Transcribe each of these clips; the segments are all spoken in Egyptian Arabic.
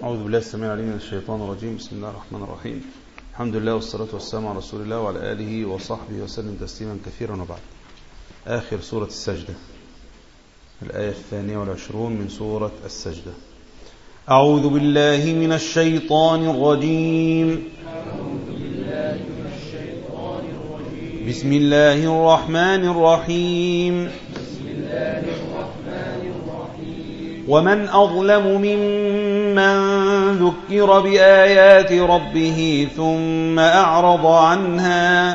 أعوذ بالله السميع العليم من الشيطان الرجيم بسم الله الرحمن الرحيم الحمد لله والصلاة والسلام على رسول الله وعلى آله وصحبه وسلم تسليما كثيرا وبعد آخر سورة السجدة الآية الثانية والعشرون من سورة السجدة أعوذ بالله من الشيطان الرجيم بسم الله الرحمن الرحيم ومن أظلم ممن ذكر بآيات ربه ثم أعرض عنها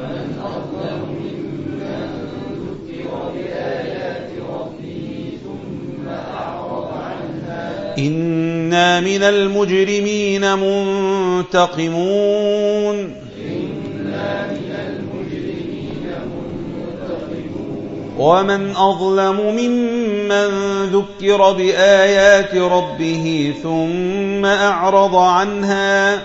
إنا من المجرمين منتقمون ومن أظلم ممن ذكر بآيات ربه ثم أعرض عنها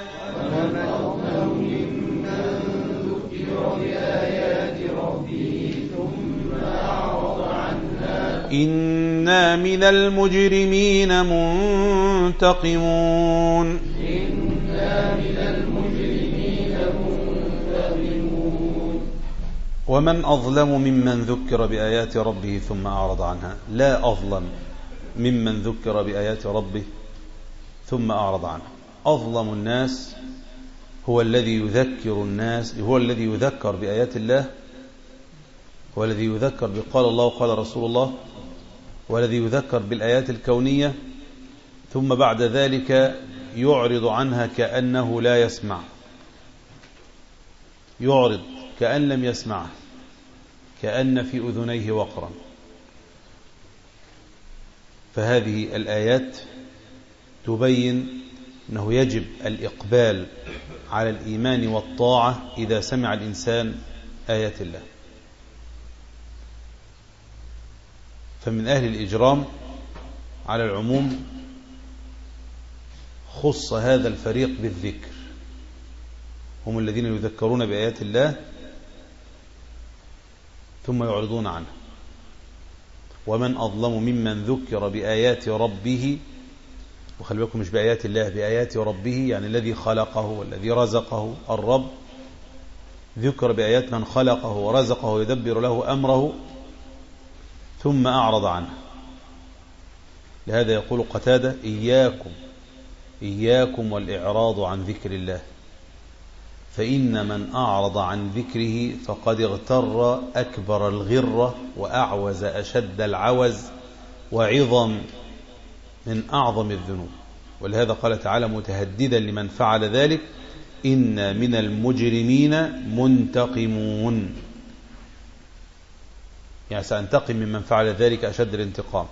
إنا من المجرمين منتقمون ومن أظلم ممن ذكر بآيات ربه ثم أعرض عنها لا أظلم ممن ذكر بآيات ربه ثم أعرض عنها أظلم الناس هو الذي يذكر الناس هو الذي يذكر بآيات الله هو الذي يذكر بقال الله وقال رسول الله والذي يذكر بالآيات الكونية ثم بعد ذلك يعرض عنها كأنه لا يسمع يعرض كأن لم يسمعه كأن في أذنيه وقرا فهذه الآيات تبين أنه يجب الإقبال على الإيمان والطاعة إذا سمع الإنسان آيات الله فمن أهل الإجرام على العموم خص هذا الفريق بالذكر هم الذين يذكرون بآيات الله ثم يعرضون عنها ومن أظلم ممن ذكر بآيات ربه وخلي بالكم مش بآيات الله بآيات ربه يعني الذي خلقه والذي رزقه الرب ذكر بآيات من خلقه ورزقه ويدبر له أمره ثم أعرض عنه لهذا يقول قتادة إياكم إياكم والإعراض عن ذكر الله فإن من أعرض عن ذكره فقد اغتر أكبر الغرة وأعوز أشد العوز وعظم من أعظم الذنوب ولهذا قال تعالى متهددا لمن فعل ذلك إن من المجرمين منتقمون يعني سأنتقم ممن فعل ذلك أشد الانتقام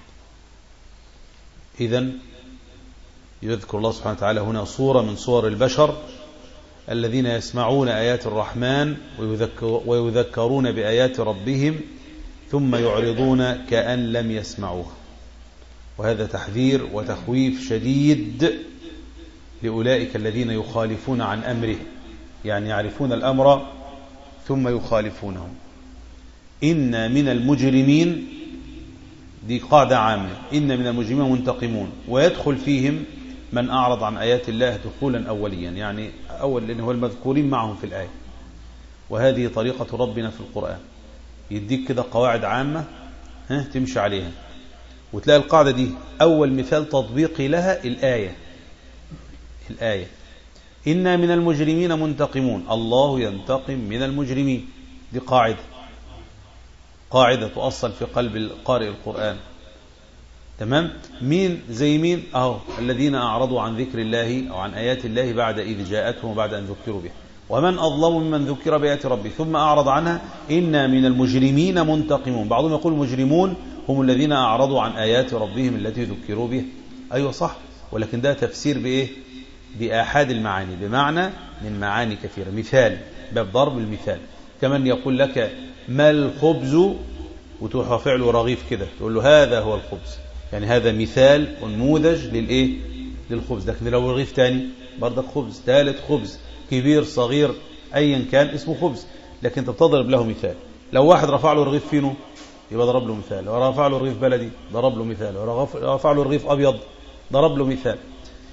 إذا يذكر الله سبحانه وتعالى هنا صورة من صور البشر الذين يسمعون آيات الرحمن ويذكر ويذكرون بآيات ربهم ثم يعرضون كأن لم يسمعوها وهذا تحذير وتخويف شديد لأولئك الذين يخالفون عن أمره يعني يعرفون الأمر ثم يخالفونه إن من المجرمين دي قاعدة عامة إن من المجرمين منتقمون ويدخل فيهم من أعرض عن آيات الله دخولا أوليا يعني أول لأنه هو المذكورين معهم في الآية وهذه طريقة ربنا في القرآن يديك كده قواعد عامة ها تمشي عليها وتلاقي القاعدة دي أول مثال تطبيقي لها الآية الآية إنا من المجرمين منتقمون الله ينتقم من المجرمين دي قاعدة قاعدة تؤصل في قلب قارئ القرآن تمام مين زي مين اهو الذين اعرضوا عن ذكر الله او عن ايات الله بعد اذ جاءتهم وبعد ان ذكروا بها ومن اظلم ممن ذكر بايات ربه ثم اعرض عنها انا من المجرمين منتقمون بعضهم يقول مجرمون هم الذين اعرضوا عن ايات ربهم التي ذكروا بها ايوه صح ولكن ده تفسير بايه باحاد المعاني بمعنى من معاني كثيره مثال باب ضرب المثال كمن يقول لك ما الخبز وتروح فعله رغيف كده تقول له هذا هو الخبز يعني هذا مثال ونموذج للايه للخبز لكن لو رغيف تاني برضك خبز ثالث خبز كبير صغير ايا كان اسمه خبز لكن انت بتضرب له مثال لو واحد رفع له رغيف فينو يبقى ضرب له مثال لو رفع له رغيف بلدي ضرب له مثال لو رفع له رغيف ابيض ضرب له مثال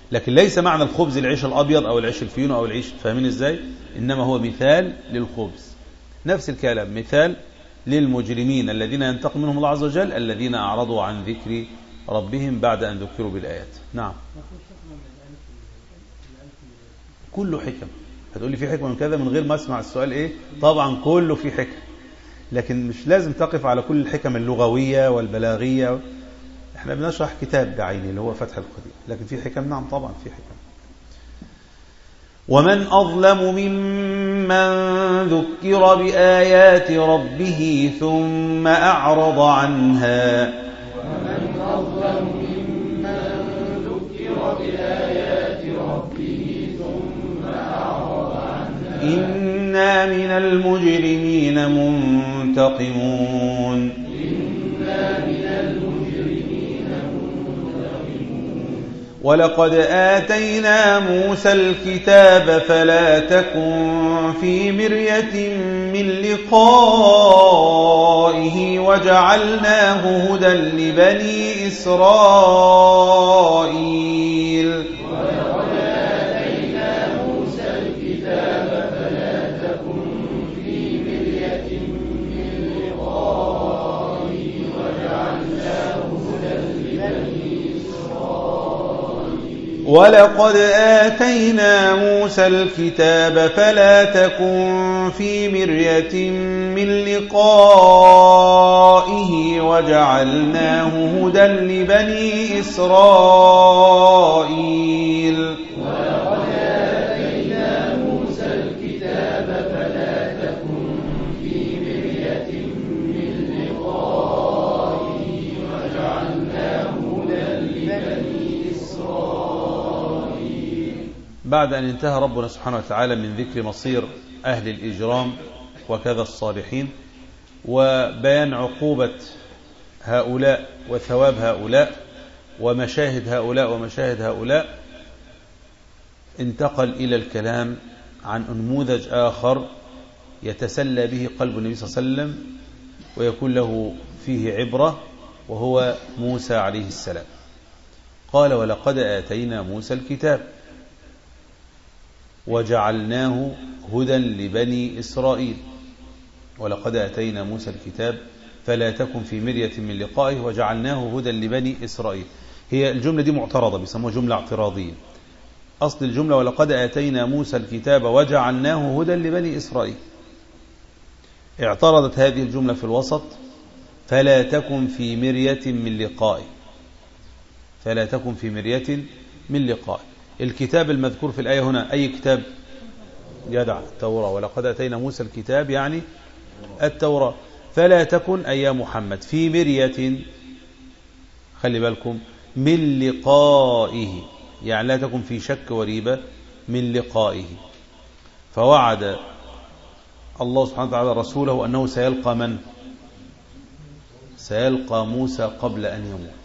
لكن ليس معنى الخبز العيش الأبيض أو العيش الفينو أو العيش فاهمين إزاي إنما هو مثال للخبز نفس الكلام مثال للمجرمين الذين ينتقم منهم الله عز وجل الذين أعرضوا عن ذكر ربهم بعد أن ذكروا بالآيات نعم كله حكم هتقول لي في حكمة من كذا من غير ما اسمع السؤال ايه طبعا كله في حكم لكن مش لازم تقف على كل الحكم اللغوية والبلاغية احنا بنشرح كتاب بعينه اللي هو فتح القدير لكن في حكم نعم طبعا في حكم ومن أظلم ممن ذكر بآيات ربه ثم أعرض عنها ومن أظلم ممن ذكر بآيات ربه ثم أعرض عنها إنا من المجرمين منتقمون ولقد آتينا موسى الكتاب فلا تكن في مرية من لقائه وجعلناه هدى لبني إسرائيل ولقد آتينا موسى الكتاب فلا تكن في مرية من لقائه وجعلناه هدى لبني إسرائيل بعد أن انتهى ربنا سبحانه وتعالى من ذكر مصير أهل الإجرام وكذا الصالحين وبيان عقوبة هؤلاء وثواب هؤلاء ومشاهد هؤلاء ومشاهد هؤلاء انتقل إلى الكلام عن نموذج آخر يتسلى به قلب النبي صلى الله عليه وسلم ويكون له فيه عبرة وهو موسى عليه السلام قال ولقد آتينا موسى الكتاب وجعلناه هدى لبني إسرائيل ولقد أتينا موسى الكتاب فلا تكن في مرية من لقائه وجعلناه هدى لبني إسرائيل هي الجملة دي معترضة بيسموها جملة اعتراضية أصل الجملة ولقد آتينا موسى الكتاب وجعلناه هدى لبني إسرائيل اعترضت هذه الجملة في الوسط فلا تكن في مرية من لقائه فلا تكن في مرية من لقائه الكتاب المذكور في الآية هنا أي كتاب يدع التوراة ولقد أتينا موسى الكتاب يعني التوراة فلا تكن أي محمد في مرية خلي بالكم من لقائه يعني لا تكن في شك وريبة من لقائه فوعد الله سبحانه وتعالى رسوله أنه سيلقى من سيلقى موسى قبل أن يموت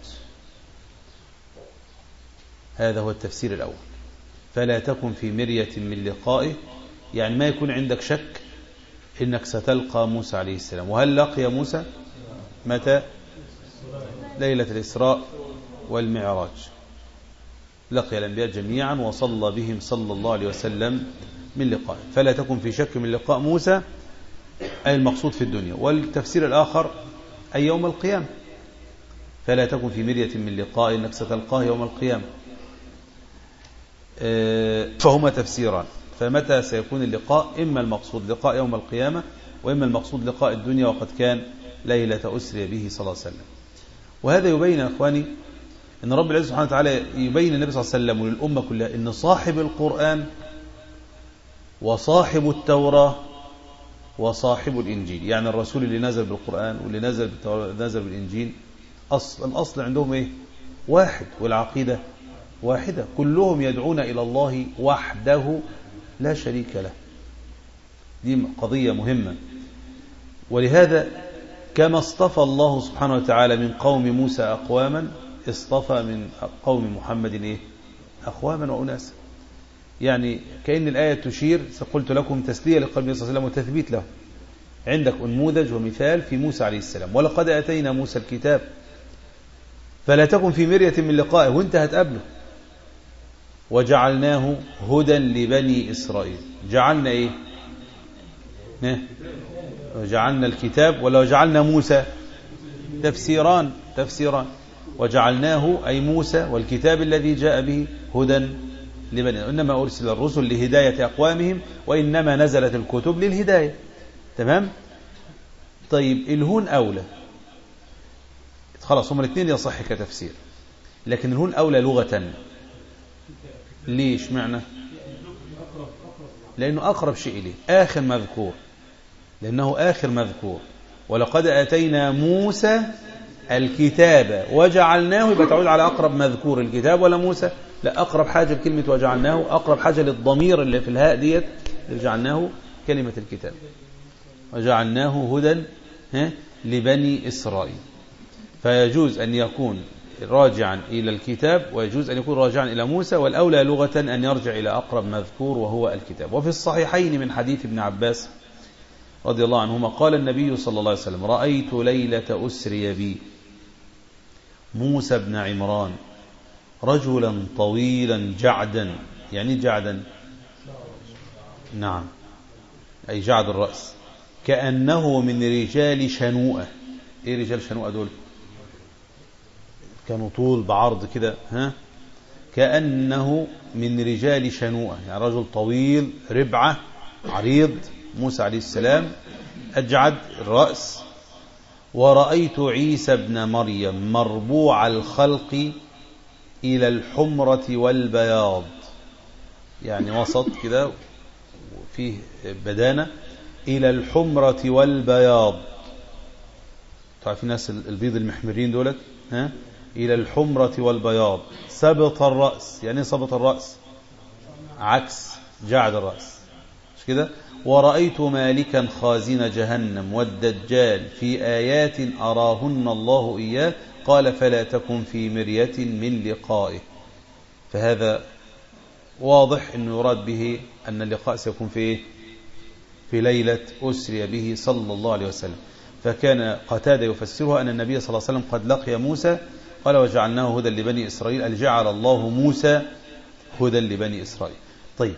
هذا هو التفسير الأول فلا تكن في مرية من لقائه يعني ما يكون عندك شك إنك ستلقى موسى عليه السلام وهل لقي موسى متى ليلة الإسراء والمعراج لقي الأنبياء جميعا وصلى بهم صلى الله عليه وسلم من لقائه فلا تكن في شك من لقاء موسى أي المقصود في الدنيا والتفسير الآخر أي يوم القيامة فلا تكن في مرية من لقاء إنك ستلقاه يوم القيامة آه، فهما تفسيران فمتى سيكون اللقاء إما المقصود لقاء يوم القيامة وإما المقصود لقاء الدنيا وقد كان ليلة أسري به صلى الله عليه وسلم وهذا يبين يا أخواني أن رب العزة سبحانه وتعالى يبين النبي صلى الله عليه وسلم وللأمة كلها أن صاحب القرآن وصاحب التوراة وصاحب الإنجيل يعني الرسول اللي نزل بالقرآن واللي نزل نزل بالإنجيل أصل الأصل عندهم إيه واحد والعقيدة واحدة كلهم يدعون إلى الله وحده لا شريك له دي قضية مهمة ولهذا كما اصطفى الله سبحانه وتعالى من قوم موسى أقواما اصطفى من قوم محمد إيه؟ أقواما وأناسا يعني كأن الآية تشير قلت لكم تسلية لقلب النبي صلى الله عليه وسلم وتثبيت له عندك نموذج ومثال في موسى عليه السلام ولقد أتينا موسى الكتاب فلا تكن في مرية من لقائه وانت هتقابله وجعلناه هدى لبني إسرائيل جعلنا إيه وجعلنا الكتاب ولا وجعلنا موسى تفسيران تفسيران وجعلناه أي موسى والكتاب الذي جاء به هدى لبني إنما أرسل الرسل لهداية أقوامهم وإنما نزلت الكتب للهداية تمام طيب الهون أولى خلاص هم الاثنين يصح كتفسير لكن الهون أولى لغة ليش معنى لأنه أقرب شيء إليه آخر مذكور لأنه آخر مذكور ولقد آتينا موسى الكتاب وجعلناه يبقى تعود على أقرب مذكور الكتاب ولا موسى لا أقرب حاجة لكلمة وجعلناه أقرب حاجة للضمير اللي في الهاء ديت جعلناه كلمة الكتاب وجعلناه هدى لبني إسرائيل فيجوز أن يكون راجعا إلى الكتاب ويجوز أن يكون راجعا إلى موسى والأولى لغة أن يرجع إلى أقرب مذكور وهو الكتاب وفي الصحيحين من حديث ابن عباس رضي الله عنهما قال النبي صلى الله عليه وسلم رأيت ليلة أسري بي موسى بن عمران رجلا طويلا جعدا يعني جعدا نعم أي جعد الرأس كأنه من رجال شنوءة إيه رجال شنوءة دول كانوا طول بعرض كده ها كأنه من رجال شنوءة يعني رجل طويل ربعة عريض موسى عليه السلام أجعد الرأس ورأيت عيسى ابن مريم مربوع الخلق إلى الحمرة والبياض يعني وسط كده وفيه بدانة إلى الحمرة والبياض تعرفين الناس البيض المحمرين دولت ها إلى الحمرة والبياض سبط الرأس يعني سبط الرأس عكس جعد الرأس مش كده ورأيت مالكا خازن جهنم والدجال في آيات أراهن الله إياه قال فلا تكن في مرية من لقائه فهذا واضح أنه يراد به أن اللقاء سيكون في إيه؟ في ليلة أسري به صلى الله عليه وسلم فكان قتادة يفسرها أن النبي صلى الله عليه وسلم قد لقي موسى قال وجعلناه هدى لبني إسرائيل أن جعل الله موسى هدى لبني إسرائيل طيب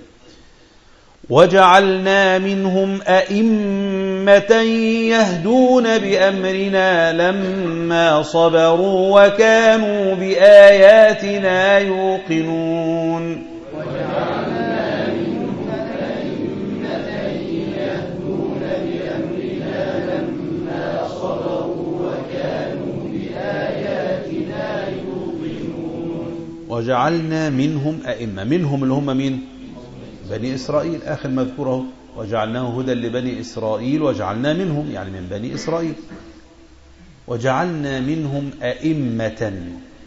وجعلنا منهم أئمة يهدون بأمرنا لما صبروا وكانوا بآياتنا يوقنون وجعلنا منهم أئمة يهدون بأمرنا لما صبروا وكانوا بآياتنا يوقنون وجعلنا منهم أئمة منهم اللي هم مين بني إسرائيل آخر مذكوره وجعلناه هدى لبني إسرائيل وجعلنا منهم يعني من بني إسرائيل وجعلنا منهم أئمة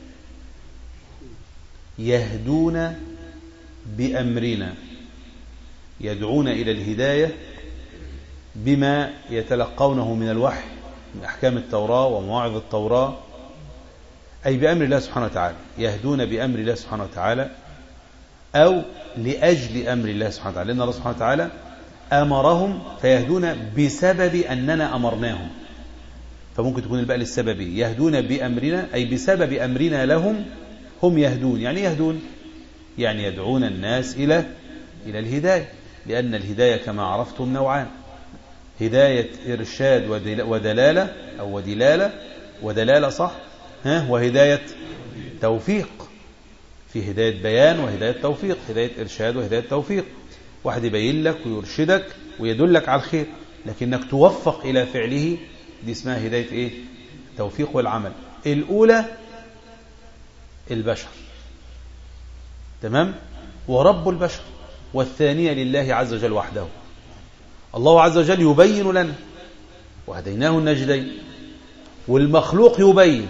يهدون بأمرنا يدعون إلى الهداية بما يتلقونه من الوحي من أحكام التوراة ومواعظ التوراة أي بأمر الله سبحانه وتعالى يهدون بأمر الله سبحانه وتعالى أو لأجل أمر الله سبحانه وتعالى لأن الله سبحانه وتعالى أمرهم فيهدون بسبب أننا أمرناهم فممكن تكون الباء للسببي يهدون بأمرنا أي بسبب أمرنا لهم هم يهدون يعني يهدون يعني يدعون الناس إلى إلى الهداية لأن الهداية كما عرفتم نوعان هداية إرشاد ودلالة أو ودلالة ودلالة صح ها وهداية توفيق في هداية بيان وهداية توفيق هداية إرشاد وهداية توفيق واحد يبين لك ويرشدك ويدلك على الخير لكنك توفق إلى فعله دي اسمها هداية إيه توفيق والعمل الأولى البشر تمام ورب البشر والثانية لله عز وجل وحده الله عز وجل يبين لنا وهديناه النجدين والمخلوق يبين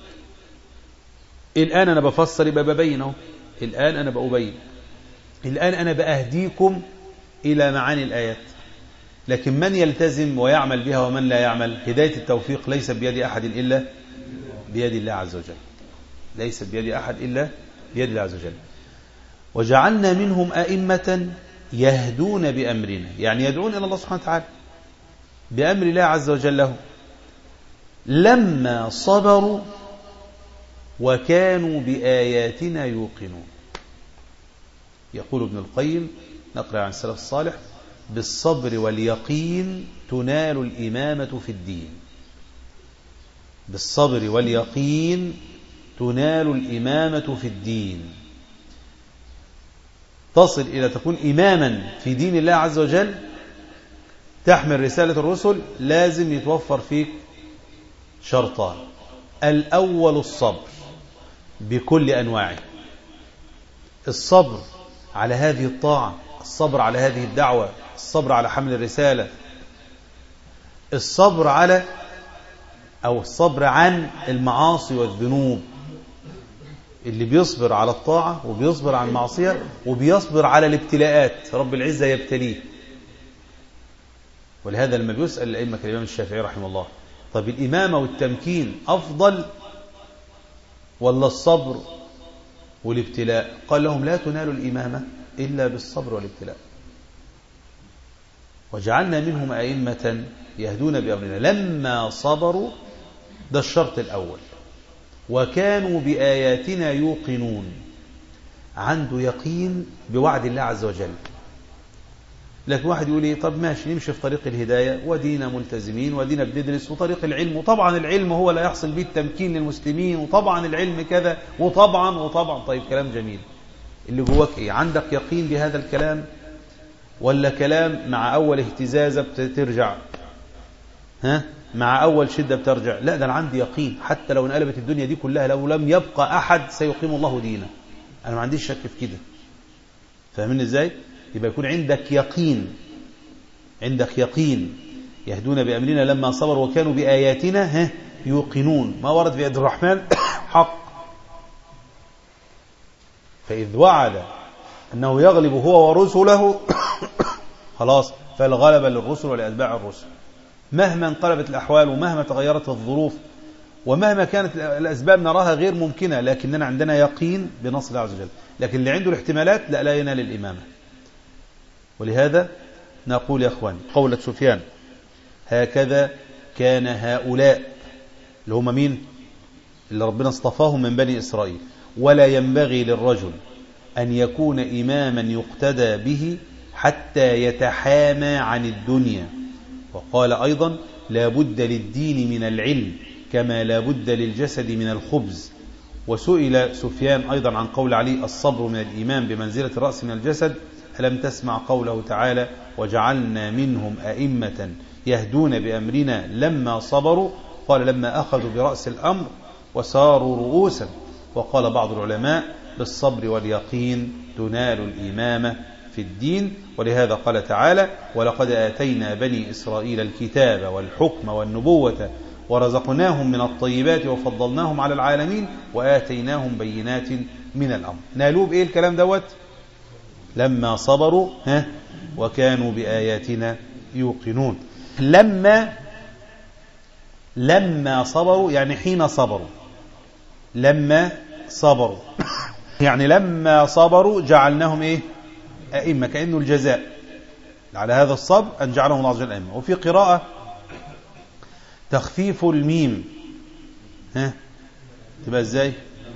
الآن أنا بفسر يبقى ببين اهو الآن أنا بأبين الآن أنا بأهديكم إلى معاني الآيات لكن من يلتزم ويعمل بها ومن لا يعمل هداية التوفيق ليس بيد أحد إلا بيد الله عز وجل ليس بيد أحد إلا بيد الله عز وجل وجعلنا منهم أئمة يهدون بأمرنا يعني يدعون إلى الله سبحانه وتعالى بأمر الله عز وجل له لما صبروا وكانوا بآياتنا يوقنون يقول ابن القيم نقرأ عن السلف الصالح بالصبر واليقين تنال الإمامة في الدين بالصبر واليقين تنال الإمامة في الدين تصل إلى تكون إماما في دين الله عز وجل تحمل رسالة الرسل لازم يتوفر فيك شرطان الأول الصبر بكل أنواعه الصبر على هذه الطاعة الصبر على هذه الدعوة الصبر على حمل الرسالة الصبر على أو الصبر عن المعاصي والذنوب اللي بيصبر على الطاعة وبيصبر عن المعصية وبيصبر على الابتلاءات رب العزة يبتليه ولهذا لما بيسأل الأئمة كالإمام الشافعي رحمه الله طب الإمامة والتمكين أفضل ولا الصبر والابتلاء قال لهم لا تنال الإمامة إلا بالصبر والابتلاء وجعلنا منهم أئمة يهدون بأمرنا لما صبروا ده الشرط الأول وكانوا بآياتنا يوقنون عنده يقين بوعد الله عز وجل لكن واحد يقول ايه طب ماشي نمشي في طريق الهداية ودينا ملتزمين ودينا بندرس وطريق العلم وطبعا العلم هو لا يحصل به التمكين للمسلمين وطبعا العلم كذا وطبعا وطبعا طيب كلام جميل اللي جواك ايه عندك يقين بهذا الكلام ولا كلام مع اول اهتزازة بترجع ها مع اول شدة بترجع لا ده انا عندي يقين حتى لو انقلبت الدنيا دي كلها لو لم يبقى احد سيقيم الله دينه انا ما عنديش شك في كده فاهمين ازاي يبقى يكون عندك يقين عندك يقين يهدون بأمرنا لما صبروا وكانوا بآياتنا ها يوقنون ما ورد في يد الرحمن حق فإذ وعد أنه يغلب هو ورسله خلاص فالغلبة للرسل ولأتباع الرسل مهما انقلبت الأحوال ومهما تغيرت الظروف ومهما كانت الأسباب نراها غير ممكنة لكننا عندنا يقين بنصر الله عز وجل لكن اللي عنده الاحتمالات لا لا ينال الإمامة ولهذا نقول يا أخوان قولة سفيان هكذا كان هؤلاء اللي هم مين اللي ربنا اصطفاهم من بني إسرائيل ولا ينبغي للرجل أن يكون إماما يقتدى به حتى يتحامى عن الدنيا وقال أيضا لا بد للدين من العلم كما لا بد للجسد من الخبز وسئل سفيان أيضا عن قول علي الصبر من الإيمان بمنزلة الرأس من الجسد ألم تسمع قوله تعالى وجعلنا منهم أئمة يهدون بأمرنا لما صبروا قال لما أخذوا برأس الأمر وساروا رؤوسا وقال بعض العلماء بالصبر واليقين تنال الإمامة في الدين ولهذا قال تعالى ولقد آتينا بني إسرائيل الكتاب والحكم والنبوة ورزقناهم من الطيبات وفضلناهم على العالمين وآتيناهم بينات من الأمر نالوا بإيه الكلام دوت لما صبروا ها وكانوا بآياتنا يوقنون لما لما صبروا يعني حين صبروا لما صبروا يعني لما صبروا جعلناهم ايه أئمة كأنه الجزاء على هذا الصبر أن جعلهم الله عز وجل أئمة وفي قراءة تخفيف الميم ها تبقى ازاي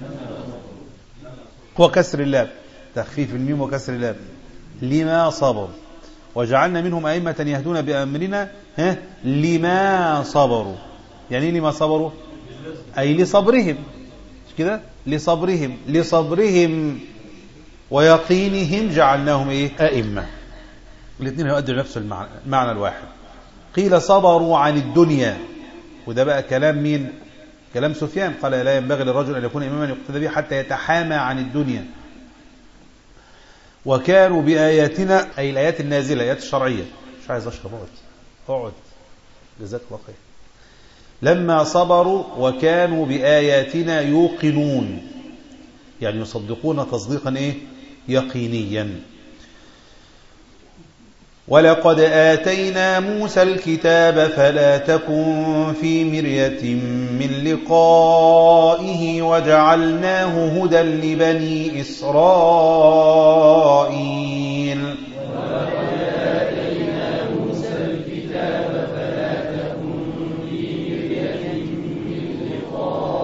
وكسر اللام تخفيف الميم وكسر اللام لما صبروا وجعلنا منهم أئمة يهدون بأمرنا ها لما صبروا يعني لما صبروا أي لصبرهم مش كده لصبرهم لصبرهم ويقينهم جعلناهم إيه أئمة الاثنين هيؤدوا نفس المعنى, المعنى الواحد قيل صبروا عن الدنيا وده بقى كلام مين كلام سفيان قال لا ينبغي للرجل أن يكون إماما يقتدى به حتى يتحامى عن الدنيا وكانوا بآياتنا أي الآيات النازلة الآيات الشرعية مش عايز أشرب اقعد اقعد جزاك الله خير لما صبروا وكانوا بآياتنا يوقنون يعني يصدقون تصديقا إيه يقينيا ولقد آتينا موسى الكتاب فلا تكن في مرية من لقائه وجعلناه هدى لبني إسرائيل ولقد آتينا موسى الكتاب فلا تكن في مرية من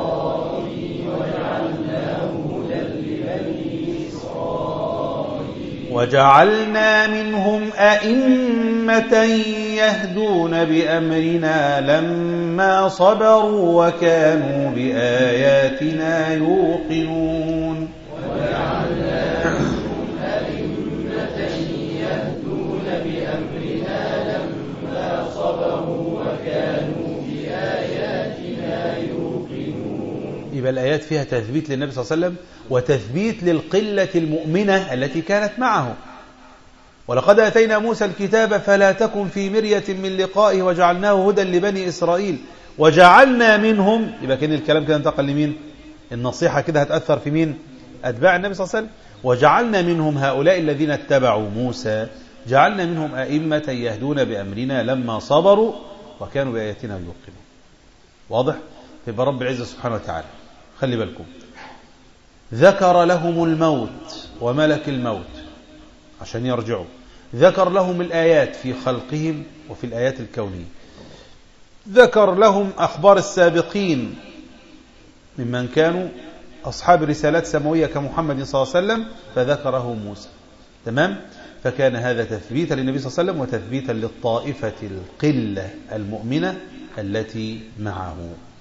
لقائه وجعلناه هدى لبني إسرائيل وجعلنا منهم أئمة يهدون بأمرنا لما صبروا وكانوا بآياتنا يوقنون وجعلنا منهم أئمة يهدون بأمرنا لما صبروا وكانوا بآياتنا يوقنون يبقى الآيات فيها تثبيت للنبي صلى الله عليه وسلم وتثبيت للقلة المؤمنة التي كانت معه ولقد أتينا موسى الكتاب فلا تكن في مرية من لقائه وجعلناه هدى لبني إسرائيل وجعلنا منهم يبقى كان الكلام كده انتقل لمين النصيحة كده هتأثر في مين أتباع النبي صلى الله عليه وسلم وجعلنا منهم هؤلاء الذين اتبعوا موسى جعلنا منهم أئمة يهدون بأمرنا لما صبروا وكانوا بآياتنا يوقنون واضح يبقى رب العزة سبحانه وتعالى خلي بالكم ذكر لهم الموت وملك الموت عشان يرجعوا ذكر لهم الآيات في خلقهم وفي الآيات الكونية ذكر لهم أخبار السابقين ممن كانوا أصحاب رسالات سماوية كمحمد صلى الله عليه وسلم فذكره موسى تمام فكان هذا تثبيتا للنبي صلى الله عليه وسلم وتثبيتا للطائفة القلة المؤمنة التي معه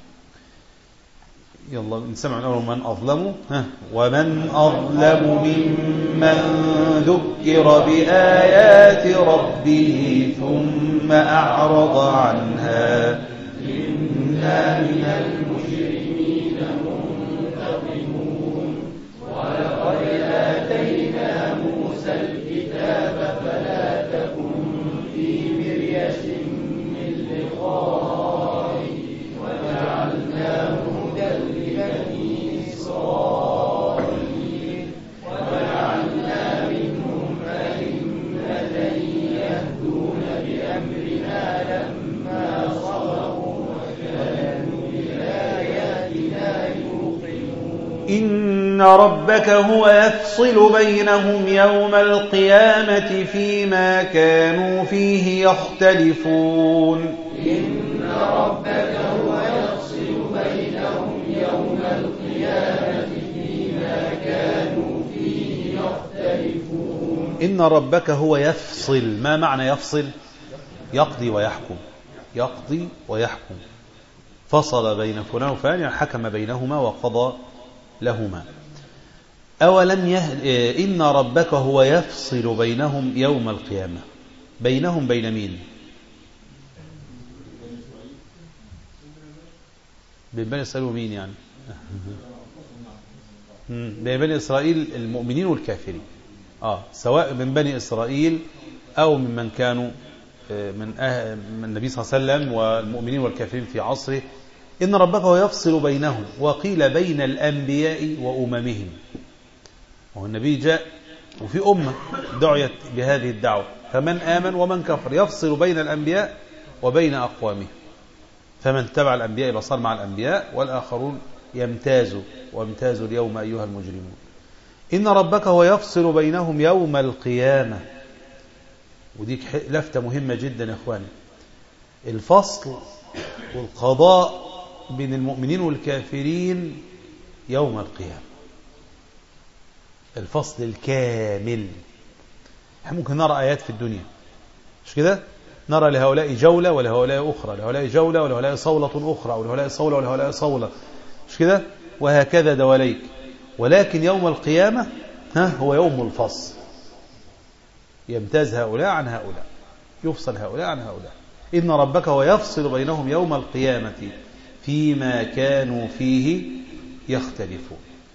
يلا نسمع الأول من أظلم ها ومن أظلم ممن ذكر بآيات ربه ثم أعرض عنها إنا من المجرمين منتقمون ولقد آتينا موسى الكتاب فلا تكن في مرية من لقائه وجعلناه هدى لبني إسرائيل وجعلنا منهم أئمة يهدون بأمرنا لما صبروا وكانوا بآياتنا يوقنون إن ربك هو يفصل بينهم يوم القيامة فيما كانوا فيه يختلفون إن ربك هو يفصل بينهم يوم القيامة فيما كانوا فيه يختلفون إن ربك هو يفصل ما معنى يفصل يقضي ويحكم يقضي ويحكم فصل بين فلان وفلان يعني حكم بينهما وقضى لهما أولم يهد إن ربك هو يفصل بينهم يوم القيامة بينهم بين مين بين بني إسرائيل ومين يعني مم. بين بني إسرائيل المؤمنين والكافرين آه سواء من بني إسرائيل أو ممن كانوا آه، من, أه من النبي صلى الله عليه وسلم والمؤمنين والكافرين في عصره إن ربك هو يفصل بينهم وقيل بين الأنبياء وأممهم وهو النبي جاء وفي أمة دعيت بهذه الدعوة فمن آمن ومن كفر يفصل بين الأنبياء وبين أقوامهم فمن تبع الأنبياء يبقى صار مع الأنبياء والآخرون يمتازوا وامتازوا اليوم أيها المجرمون إن ربك هو يفصل بينهم يوم القيامة ودي لفتة مهمة جدا يا إخواني الفصل والقضاء بين المؤمنين والكافرين يوم القيامة الفصل الكامل احنا ممكن نرى آيات في الدنيا مش كده نرى لهؤلاء جولة ولهؤلاء أخرى لهؤلاء جولة ولهؤلاء صولة أخرى ولهؤلاء صولة ولهؤلاء صولة مش كده وهكذا دواليك ولكن يوم القيامة ها هو يوم الفصل يمتاز هؤلاء عن هؤلاء يفصل هؤلاء عن هؤلاء إن ربك هو يفصل بينهم يوم القيامة فيما كانوا فيه يختلفون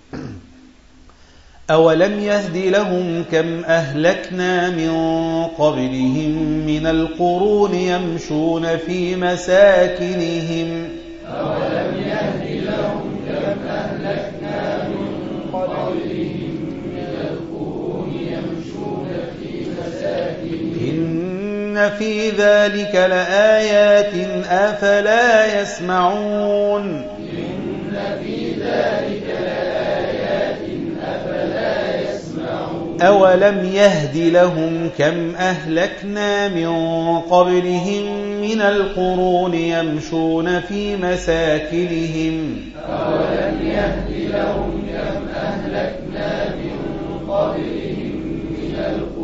أولم يهد لهم كم أهلكنا من قبلهم من القرون يمشون في مساكنهم أولم يهد لهم كم أهلكنا من قبلهم من القرون يمشون في مساكنهم إن في ذلك لآيات أفلا يسمعون إن في ذلك لآيات أفلا يسمعون أولم يهد لهم كم أهلكنا من قبلهم من القرون يمشون في مساكنهم أولم يهد لهم كم أهلكنا من قبلهم من القرون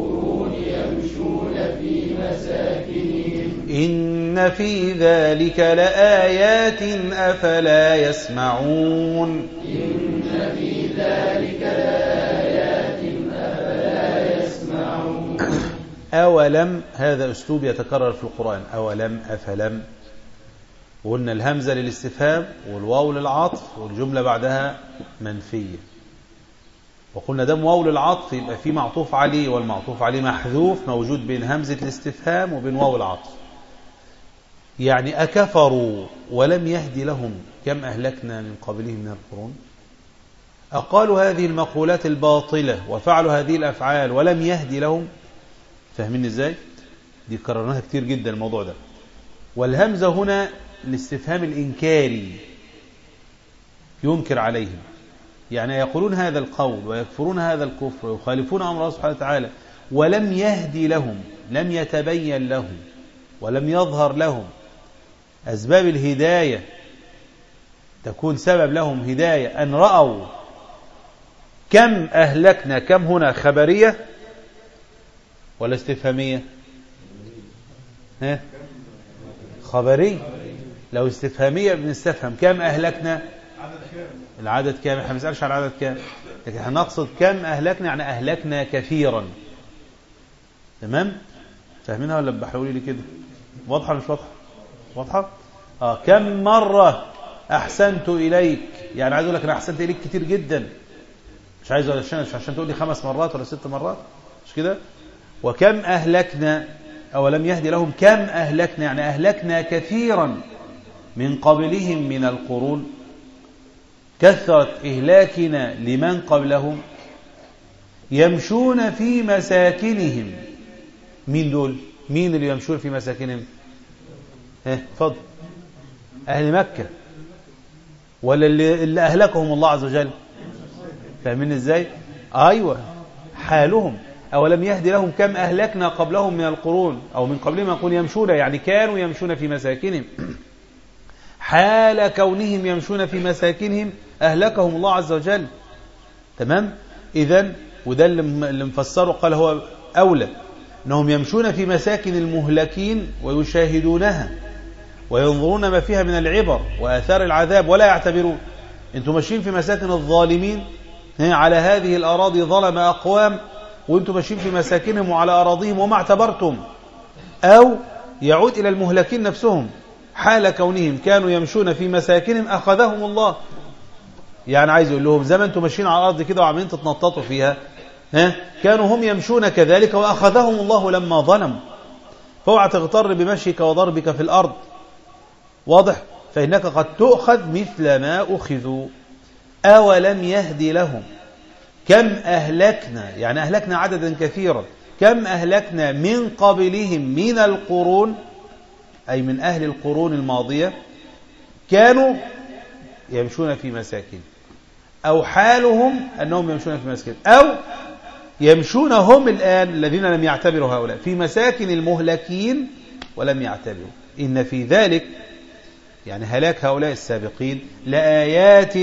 مساكنهم إن في ذلك لآيات أفلا يسمعون إن في ذلك لآيات أفلا يسمعون أولم هذا أسلوب يتكرر في القرآن أولم أفلم وقلنا الهمزة للاستفهام والواو للعطف والجملة بعدها منفية وقلنا ده واو للعطف يبقى في معطوف عليه والمعطوف عليه محذوف موجود بين همزة الاستفهام وبين واو العطف يعني أكفروا ولم يهد لهم كم أهلكنا من قبلهم من القرون أقالوا هذه المقولات الباطلة وفعلوا هذه الأفعال ولم يهدي لهم فاهمين ازاي دي كررناها كتير جدا الموضوع ده والهمزة هنا الاستفهام الإنكاري ينكر عليهم يعني يقولون هذا القول ويكفرون هذا الكفر ويخالفون أمر الله سبحانه وتعالى ولم يهدي لهم لم يتبين لهم ولم يظهر لهم أسباب الهداية تكون سبب لهم هداية أن رأوا كم أهلكنا كم هنا خبرية ولا استفهامية ها خبرية لو استفهامية بنستفهم كم أهلكنا العدد كام احنا ما بنسألش على العدد كام لكن احنا نقصد كم أهلكنا يعني أهلكنا كثيرا تمام فاهمينها ولا بحاولي لي كده واضحة مش واضحة واضحة آه كم مرة أحسنت إليك يعني عايز أقول لك أنا أحسنت إليك كتير جدا مش عايز عشان مش عشان تقول لي خمس مرات ولا ست مرات مش كده وكم أهلكنا أو لم يهدي لهم كم أهلكنا يعني أهلكنا كثيرا من قبلهم من القرون كثرة إهلاكنا لمن قبلهم يمشون في مساكنهم مين دول مين اللي يمشون في مساكنهم ها فضل أهل مكة ولا اللي, اللي أهلكهم الله عز وجل فاهمين ازاي أيوة حالهم أولم يهدي لهم كم أهلكنا قبلهم من القرون أو من قبلهم يقول يمشون يعني كانوا يمشون في مساكنهم حال كونهم يمشون في مساكنهم أهلكهم الله عز وجل تمام إذا وده اللي مفسره قال هو أولى أنهم يمشون في مساكن المهلكين ويشاهدونها وينظرون ما فيها من العبر وآثار العذاب ولا يعتبرون أنتم ماشيين في مساكن الظالمين على هذه الأراضي ظلم أقوام وانتم ماشيين في مساكنهم وعلى أراضيهم وما اعتبرتم أو يعود إلى المهلكين نفسهم حال كونهم كانوا يمشون في مساكنهم أخذهم الله يعني عايز يقول لهم زي ما انتم ماشيين على الأرض كده وعمالين تتنططوا فيها ها كانوا هم يمشون كذلك وأخذهم الله لما ظلموا فاوعى تغتر بمشيك وضربك في الأرض واضح فإنك قد تؤخذ مثل ما أخذوا أولم يهدي لهم كم أهلكنا يعني أهلكنا عددا كثيرا كم أهلكنا من قبلهم من القرون أي من أهل القرون الماضية كانوا يمشون في مساكن أو حالهم أنهم يمشون في مساكن أو يمشون هم الآن الذين لم يعتبروا هؤلاء في مساكن المهلكين ولم يعتبروا إن في ذلك يعني هلاك هؤلاء السابقين لآيات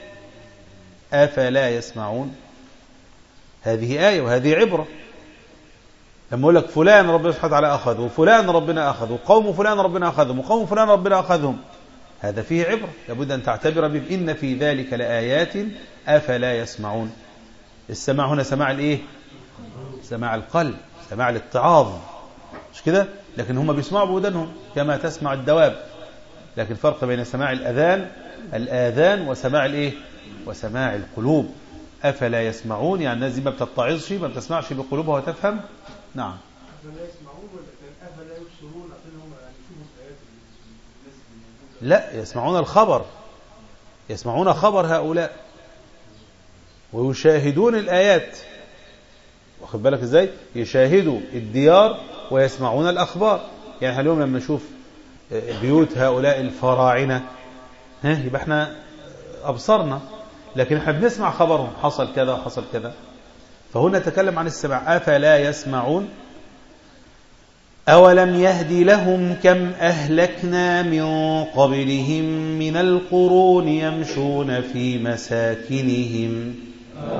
أفلا يسمعون هذه آية وهذه عبرة لما أقول لك فلان ربنا سبحانه وتعالى أخذه وفلان ربنا أخذه وقوم فلان ربنا أخذهم وقوم فلان ربنا أخذهم هذا فيه عبرة لابد أن تعتبر به إن في ذلك لآيات أفلا يسمعون السماع هنا سماع الإيه سماع القلب سماع الاتعاظ مش كده لكن هم بيسمعوا بودنهم كما تسمع الدواب لكن فرق بين سماع الأذان الآذان وسماع الإيه وسماع القلوب أفلا يسمعون يعني الناس دي ما بتتعظش ما بتسمعش بقلوبها وتفهم نعم أفلا يسمعون ولا كان أفلا يبصرون عشان هم يعني يشوفوا الآيات الناس لا يسمعون الخبر يسمعون خبر هؤلاء ويشاهدون الآيات واخد بالك ازاي يشاهدوا الديار ويسمعون الأخبار يعني اليوم لما نشوف بيوت هؤلاء الفراعنة ها يبقى احنا أبصرنا لكن احنا بنسمع خبرهم حصل كذا وحصل كذا فهنا نتكلم عن السمع أفلا يسمعون أولم يهدي لهم كم أهلكنا من قبلهم من القرون يمشون في مساكنهم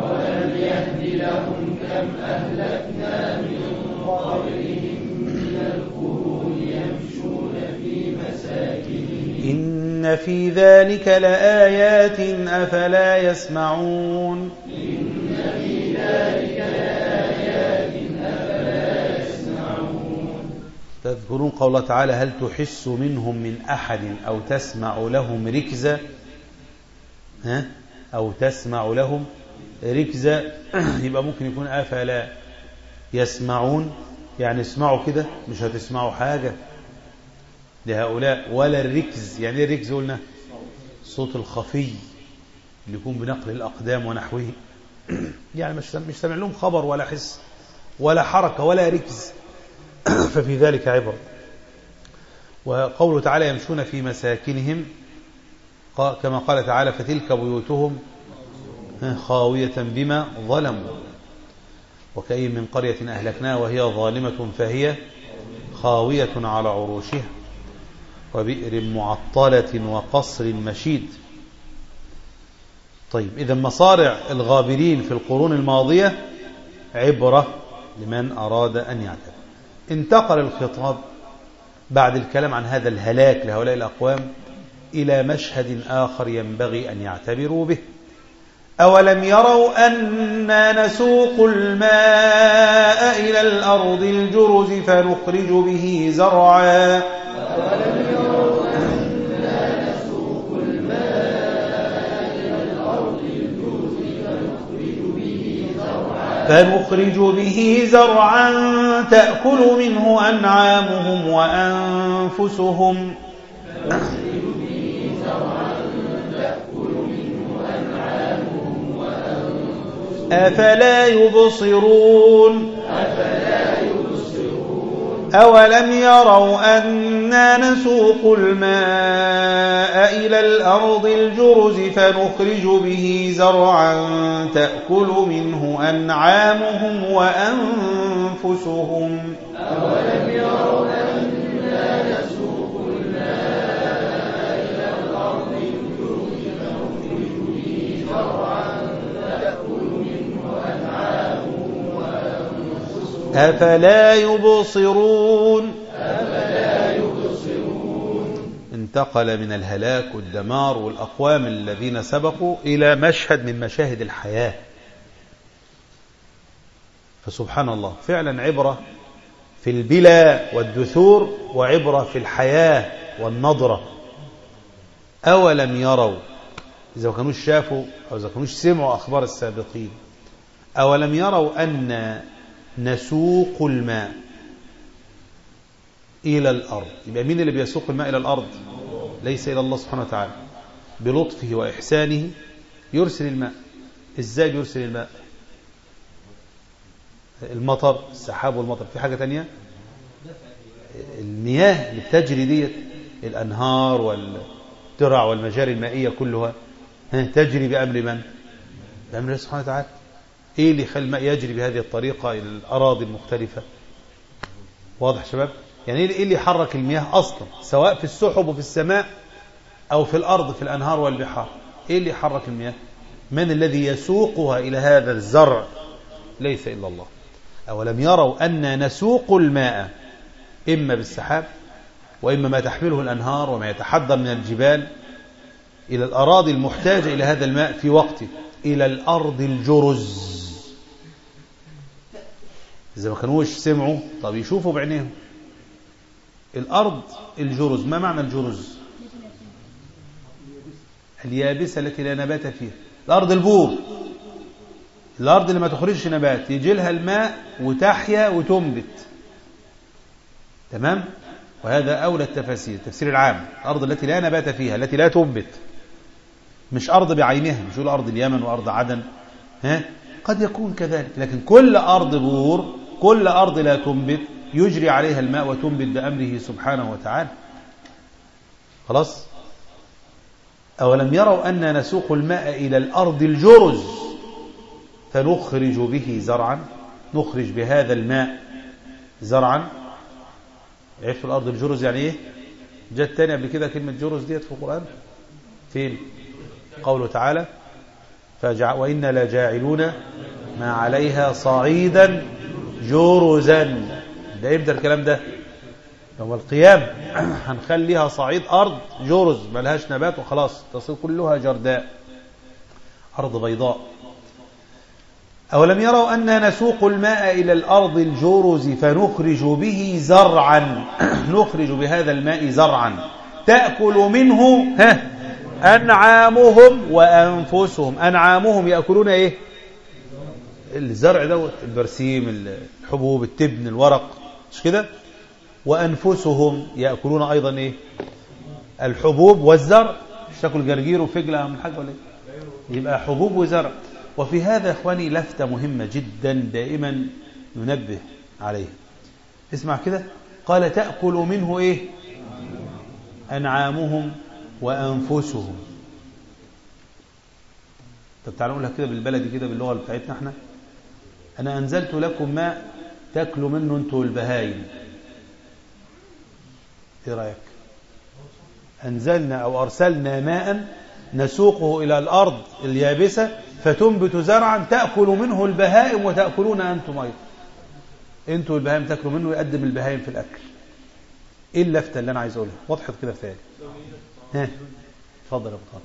أولم يهد لهم كم أهلكنا من قبلهم من القرون يمشون في مساكنهم إن في ذلك لآيات أفلا يسمعون إن في ذلك لآيات أفلا يسمعون تذكرون قول تعالى هل تحس منهم من أحد أو تسمع لهم ركزا ها أو تسمع لهم ركزا يبقى ممكن يكون أفلا يسمعون يعني اسمعوا كده مش هتسمعوا حاجة لهؤلاء ولا الركز يعني ايه الركز قلنا الصوت الخفي اللي يكون بنقل الأقدام ونحوه يعني مش مش سامع لهم خبر ولا حس ولا حركة ولا ركز ففي ذلك عبر وقوله تعالى يمشون في مساكنهم كما قال تعالى فتلك بيوتهم خاوية بما ظلموا وكأي من قرية أهلكناها وهي ظالمة فهي خاوية على عروشها وبئر معطلة وقصر مشيد طيب إذا مصارع الغابرين في القرون الماضية عبرة لمن أراد أن يعتبر انتقل الخطاب بعد الكلام عن هذا الهلاك لهؤلاء الأقوام إلى مشهد آخر ينبغي أن يعتبروا به أولم يروا أنا نسوق الماء إلى الأرض الجرز فنخرج به زرعا أولم يروا أنا نسوق الماء إلى الأرض الجرز فنخرج به زرعا فنخرج به زرعا تأكل منه أنعامهم وأنفسهم فنخرج به زرعا تأكل منه أنعامهم وأنفسهم أفلا يبصرون أفلا يبصرون أولم يروا أنا نسوق الماء إلى الأرض الجرز فنخرج به زرعا تأكل منه أنعامهم وأنفسهم أولم يروا أنا نسوق الماء إلى الأرض الجرز فنخرج به زرعا تأكل منه أنعامهم وأنفسهم أفلا يبصرون أفلا يبصرون انتقل من الهلاك والدمار والأقوام الذين سبقوا إلى مشهد من مشاهد الحياة فسبحان الله فعلا عبرة في البلا والدثور وعبرة في الحياة والنظرة أولم يروا إذا ما كانوش شافوا أو إذا كانوش سمعوا أخبار السابقين أولم يروا أن نسوق الماء إلى الأرض يبقى مين اللي بيسوق الماء إلى الأرض ليس إلى الله سبحانه وتعالى بلطفه وإحسانه يرسل الماء إزاي بيرسل الماء المطر السحاب والمطر في حاجة تانية المياه اللي بتجري ديت الأنهار والترع والمجاري المائية كلها ها، تجري بأمر من بأمر الله سبحانه وتعالى ايه اللي يخلي الماء يجري بهذه الطريقة الى الاراضي المختلفة واضح شباب يعني ايه اللي يحرك المياه اصلا سواء في السحب وفي السماء او في الارض في الانهار والبحار ايه اللي يحرك المياه من الذي يسوقها الى هذا الزرع ليس الا الله اولم يروا ان نسوق الماء اما بالسحاب واما ما تحمله الانهار وما يتحدر من الجبال الى الاراضي المحتاجة الى هذا الماء في وقته الى الارض الجرز إذا ما كانوش سمعوا طب يشوفوا بعينيهم الأرض الجرز ما معنى الجرز اليابسة التي لا نبات فيها الأرض البور الأرض اللي ما تخرجش نبات يجي لها الماء وتحيا وتنبت تمام وهذا أولى التفاسير التفسير العام الأرض التي لا نبات فيها التي لا تنبت مش أرض بعينها مش يقول أرض اليمن وأرض عدن ها قد يكون كذلك لكن كل أرض بور كل أرض لا تنبت يجري عليها الماء وتنبت بأمره سبحانه وتعالى خلاص أولم يروا أن نسوق الماء إلى الأرض الجرز فنخرج به زرعا نخرج بهذا الماء زرعا عرفوا الأرض الجرز يعني إيه جت تاني قبل كده كلمة جرز ديت في القرآن فين قوله تعالى فجع وإنا لجاعلون ما عليها صعيدا جرزا ده امتى الكلام ده يوم القيامة هنخليها صعيد أرض جرز ملهاش نبات وخلاص تصير كلها جرداء أرض بيضاء أولم يروا أن نسوق الماء إلى الأرض الجرز فنخرج به زرعا نخرج بهذا الماء زرعا تأكل منه ها أنعامهم وأنفسهم أنعامهم يأكلون إيه الزرع دوت البرسيم الحبوب التبن الورق مش كده وأنفسهم يأكلون أيضا إيه الحبوب والزرع مش تاكل جرجير وفجلة من حاجة ولا إيه يبقى حبوب وزرع وفي هذا يا إخواني لفتة مهمة جدا دائما ننبه عليها اسمع كده قال تأكل منه إيه أنعامهم وأنفسهم طب تعالوا نقولها كده بالبلدي كده باللغة بتاعتنا احنا أنا أنزلت لكم ماء تاكلوا منه أنتوا البهايم إيه رأيك أنزلنا أو أرسلنا ماء نسوقه إلى الأرض اليابسة فتنبت زرعا تأكل منه البهائم وتأكلون أنتم أيضا أنتوا البهائم تأكلوا منه يقدم البهائم في الأكل إيه اللفتة اللي أنا عايز أقولها وضحت كده في ها اتفضل يا أبو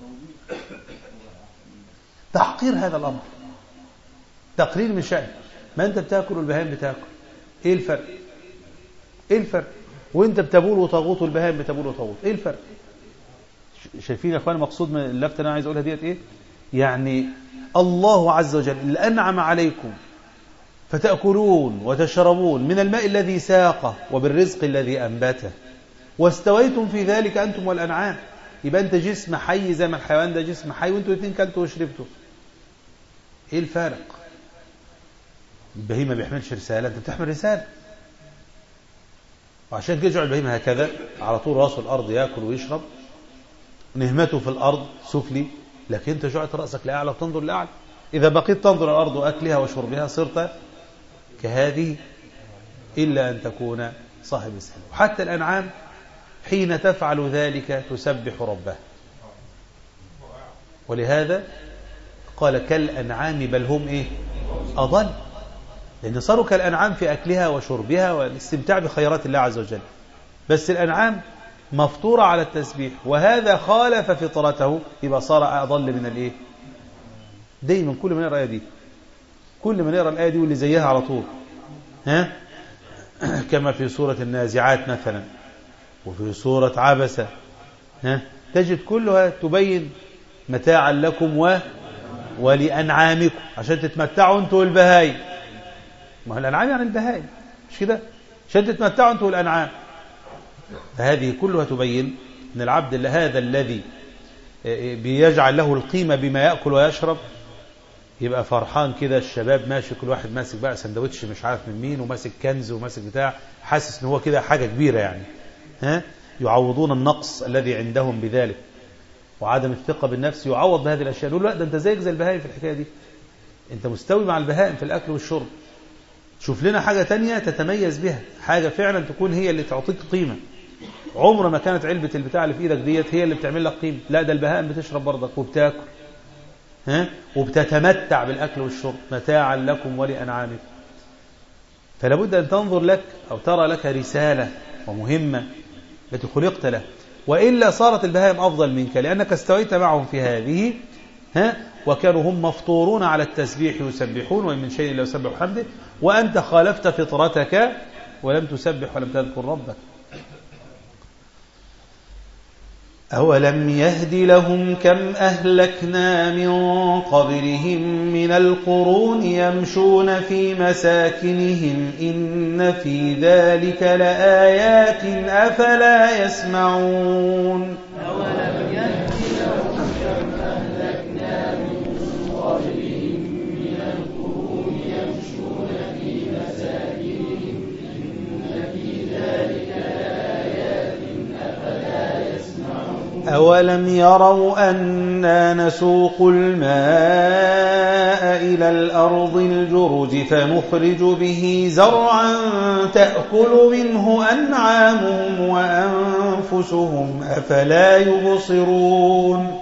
تحقير هذا الأمر تقرير من شأن ما أنت بتاكل والبهائم بتاكل إيه الفرق إيه الفرق وأنت بتبول وطاغوت والبهائم بتبول وطاغوت إيه الفرق شايفين يا أخواني مقصود من اللفتة اللي أنا عايز أقولها ديت إيه يعني الله عز وجل اللي أنعم عليكم فتأكلون وتشربون من الماء الذي ساقه وبالرزق الذي أنبته واستويتم في ذلك أنتم والأنعام يبقى أنت جسم حي زي ما الحيوان ده جسم حي وأنتوا الاثنين كلتوا وشربتوا إيه الفارق البهيمة ما بيحملش رسالة أنت بتحمل رسالة وعشان كده جعل البهيمة هكذا على طول راسه الأرض يأكل ويشرب نهمته في الأرض سفلي لكن أنت جعلت رأسك لأعلى وتنظر لأعلى إذا بقيت تنظر الأرض أكلها وشربها صرت كهذه إلا أن تكون صاحب السلام وحتى الأنعام حين تفعل ذلك تسبح ربها ولهذا قال كالأنعام بل هم إيه أضل لأن صاروا كالأنعام في أكلها وشربها والاستمتاع بخيرات الله عز وجل بس الأنعام مفطورة على التسبيح وهذا خالف فطرته يبقى صار أضل من الإيه دايما كل من يقرأ الآية دي كل من يقرأ الآية دي واللي زيها على طول ها كما في سورة النازعات مثلا وفي سورة عبسة ها تجد كلها تبين متاعا لكم و ولأنعامكم عشان تتمتعوا انتوا والبهايم ما هو الأنعام يعني البهايم مش كده عشان تتمتعوا انتوا والأنعام فهذه كلها تبين أن العبد هذا الذي بيجعل له القيمة بما يأكل ويشرب يبقى فرحان كده الشباب ماشي كل واحد ماسك بقى سندوتش مش عارف من مين وماسك كنز وماسك بتاع حاسس ان هو كده حاجة كبيرة يعني ها يعوضون النقص الذي عندهم بذلك وعدم الثقة بالنفس يعوض بهذه الأشياء يقول لا ده أنت زيك زي البهائم في الحكاية دي أنت مستوي مع البهائم في الأكل والشرب شوف لنا حاجة تانية تتميز بها حاجة فعلا تكون هي اللي تعطيك قيمة عمر ما كانت علبة البتاع اللي في ايدك ديت هي اللي بتعمل لك قيمة لا ده البهائم بتشرب برضك وبتاكل ها وبتتمتع بالأكل والشرب متاعا لكم ولأنعامكم فلا بد أن تنظر لك أو ترى لك رسالة ومهمة التي خلقت له وإلا صارت البهائم أفضل منك لأنك استويت معهم في هذه ها وكانوا هم مفطورون على التسبيح يسبحون وإن من شيء إلا يسبح حمده وأنت خالفت فطرتك ولم تسبح ولم تذكر ربك أولم يهد لهم كم أهلكنا من قبلهم من القرون يمشون في مساكنهم إن في ذلك لآيات أفلا يسمعون أولم يهد لهم كم أهلكنا من قبلهم من القرون يمشون في مساكنهم إن في ذلك لآيات أفلا يسمعون أولم يروا أنا نسوق الماء إلى الأرض الجرز فنخرج به زرعا تأكل منه أنعامهم وأنفسهم أفلا يبصرون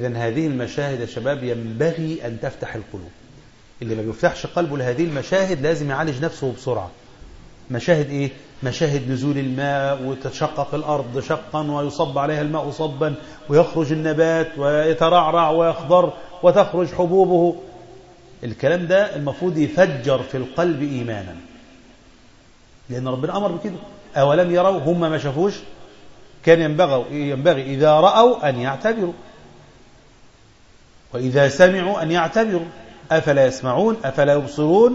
إذا هذه المشاهد يا شباب ينبغي أن تفتح القلوب اللي ما بيفتحش قلبه لهذه المشاهد لازم يعالج نفسه بسرعة مشاهد إيه؟ مشاهد نزول الماء وتشقق الأرض شقا ويصب عليها الماء صبا ويخرج النبات ويترعرع ويخضر وتخرج حبوبه الكلام ده المفروض يفجر في القلب إيمانا لأن ربنا أمر بكده أولم يروا هم ما شافوش كان ينبغي, ينبغي إذا رأوا أن يعتبروا وإذا سمعوا أن يعتبروا أفلا يسمعون أفلا يبصرون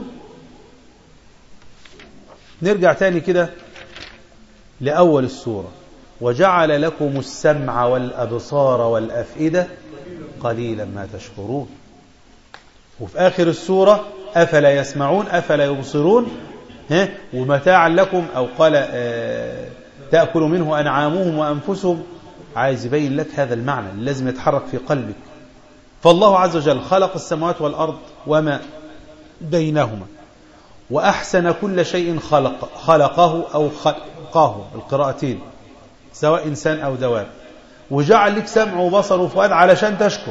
نرجع تاني كده لأول السورة وجعل لكم السمع والأبصار والأفئدة قليلا ما تشكرون وفي آخر السورة أفلا يسمعون أفلا يبصرون ها ومتاعا لكم أو قال آه تأكل منه أنعامهم وأنفسهم عايز يبين لك هذا المعنى اللي لازم يتحرك في قلبك فالله عز وجل خلق السماوات والأرض وما بينهما وأحسن كل شيء خلق خلقه أو خلقه القراءتين سواء إنسان أو دواب وجعل لك سمع وبصر وفؤاد علشان تشكر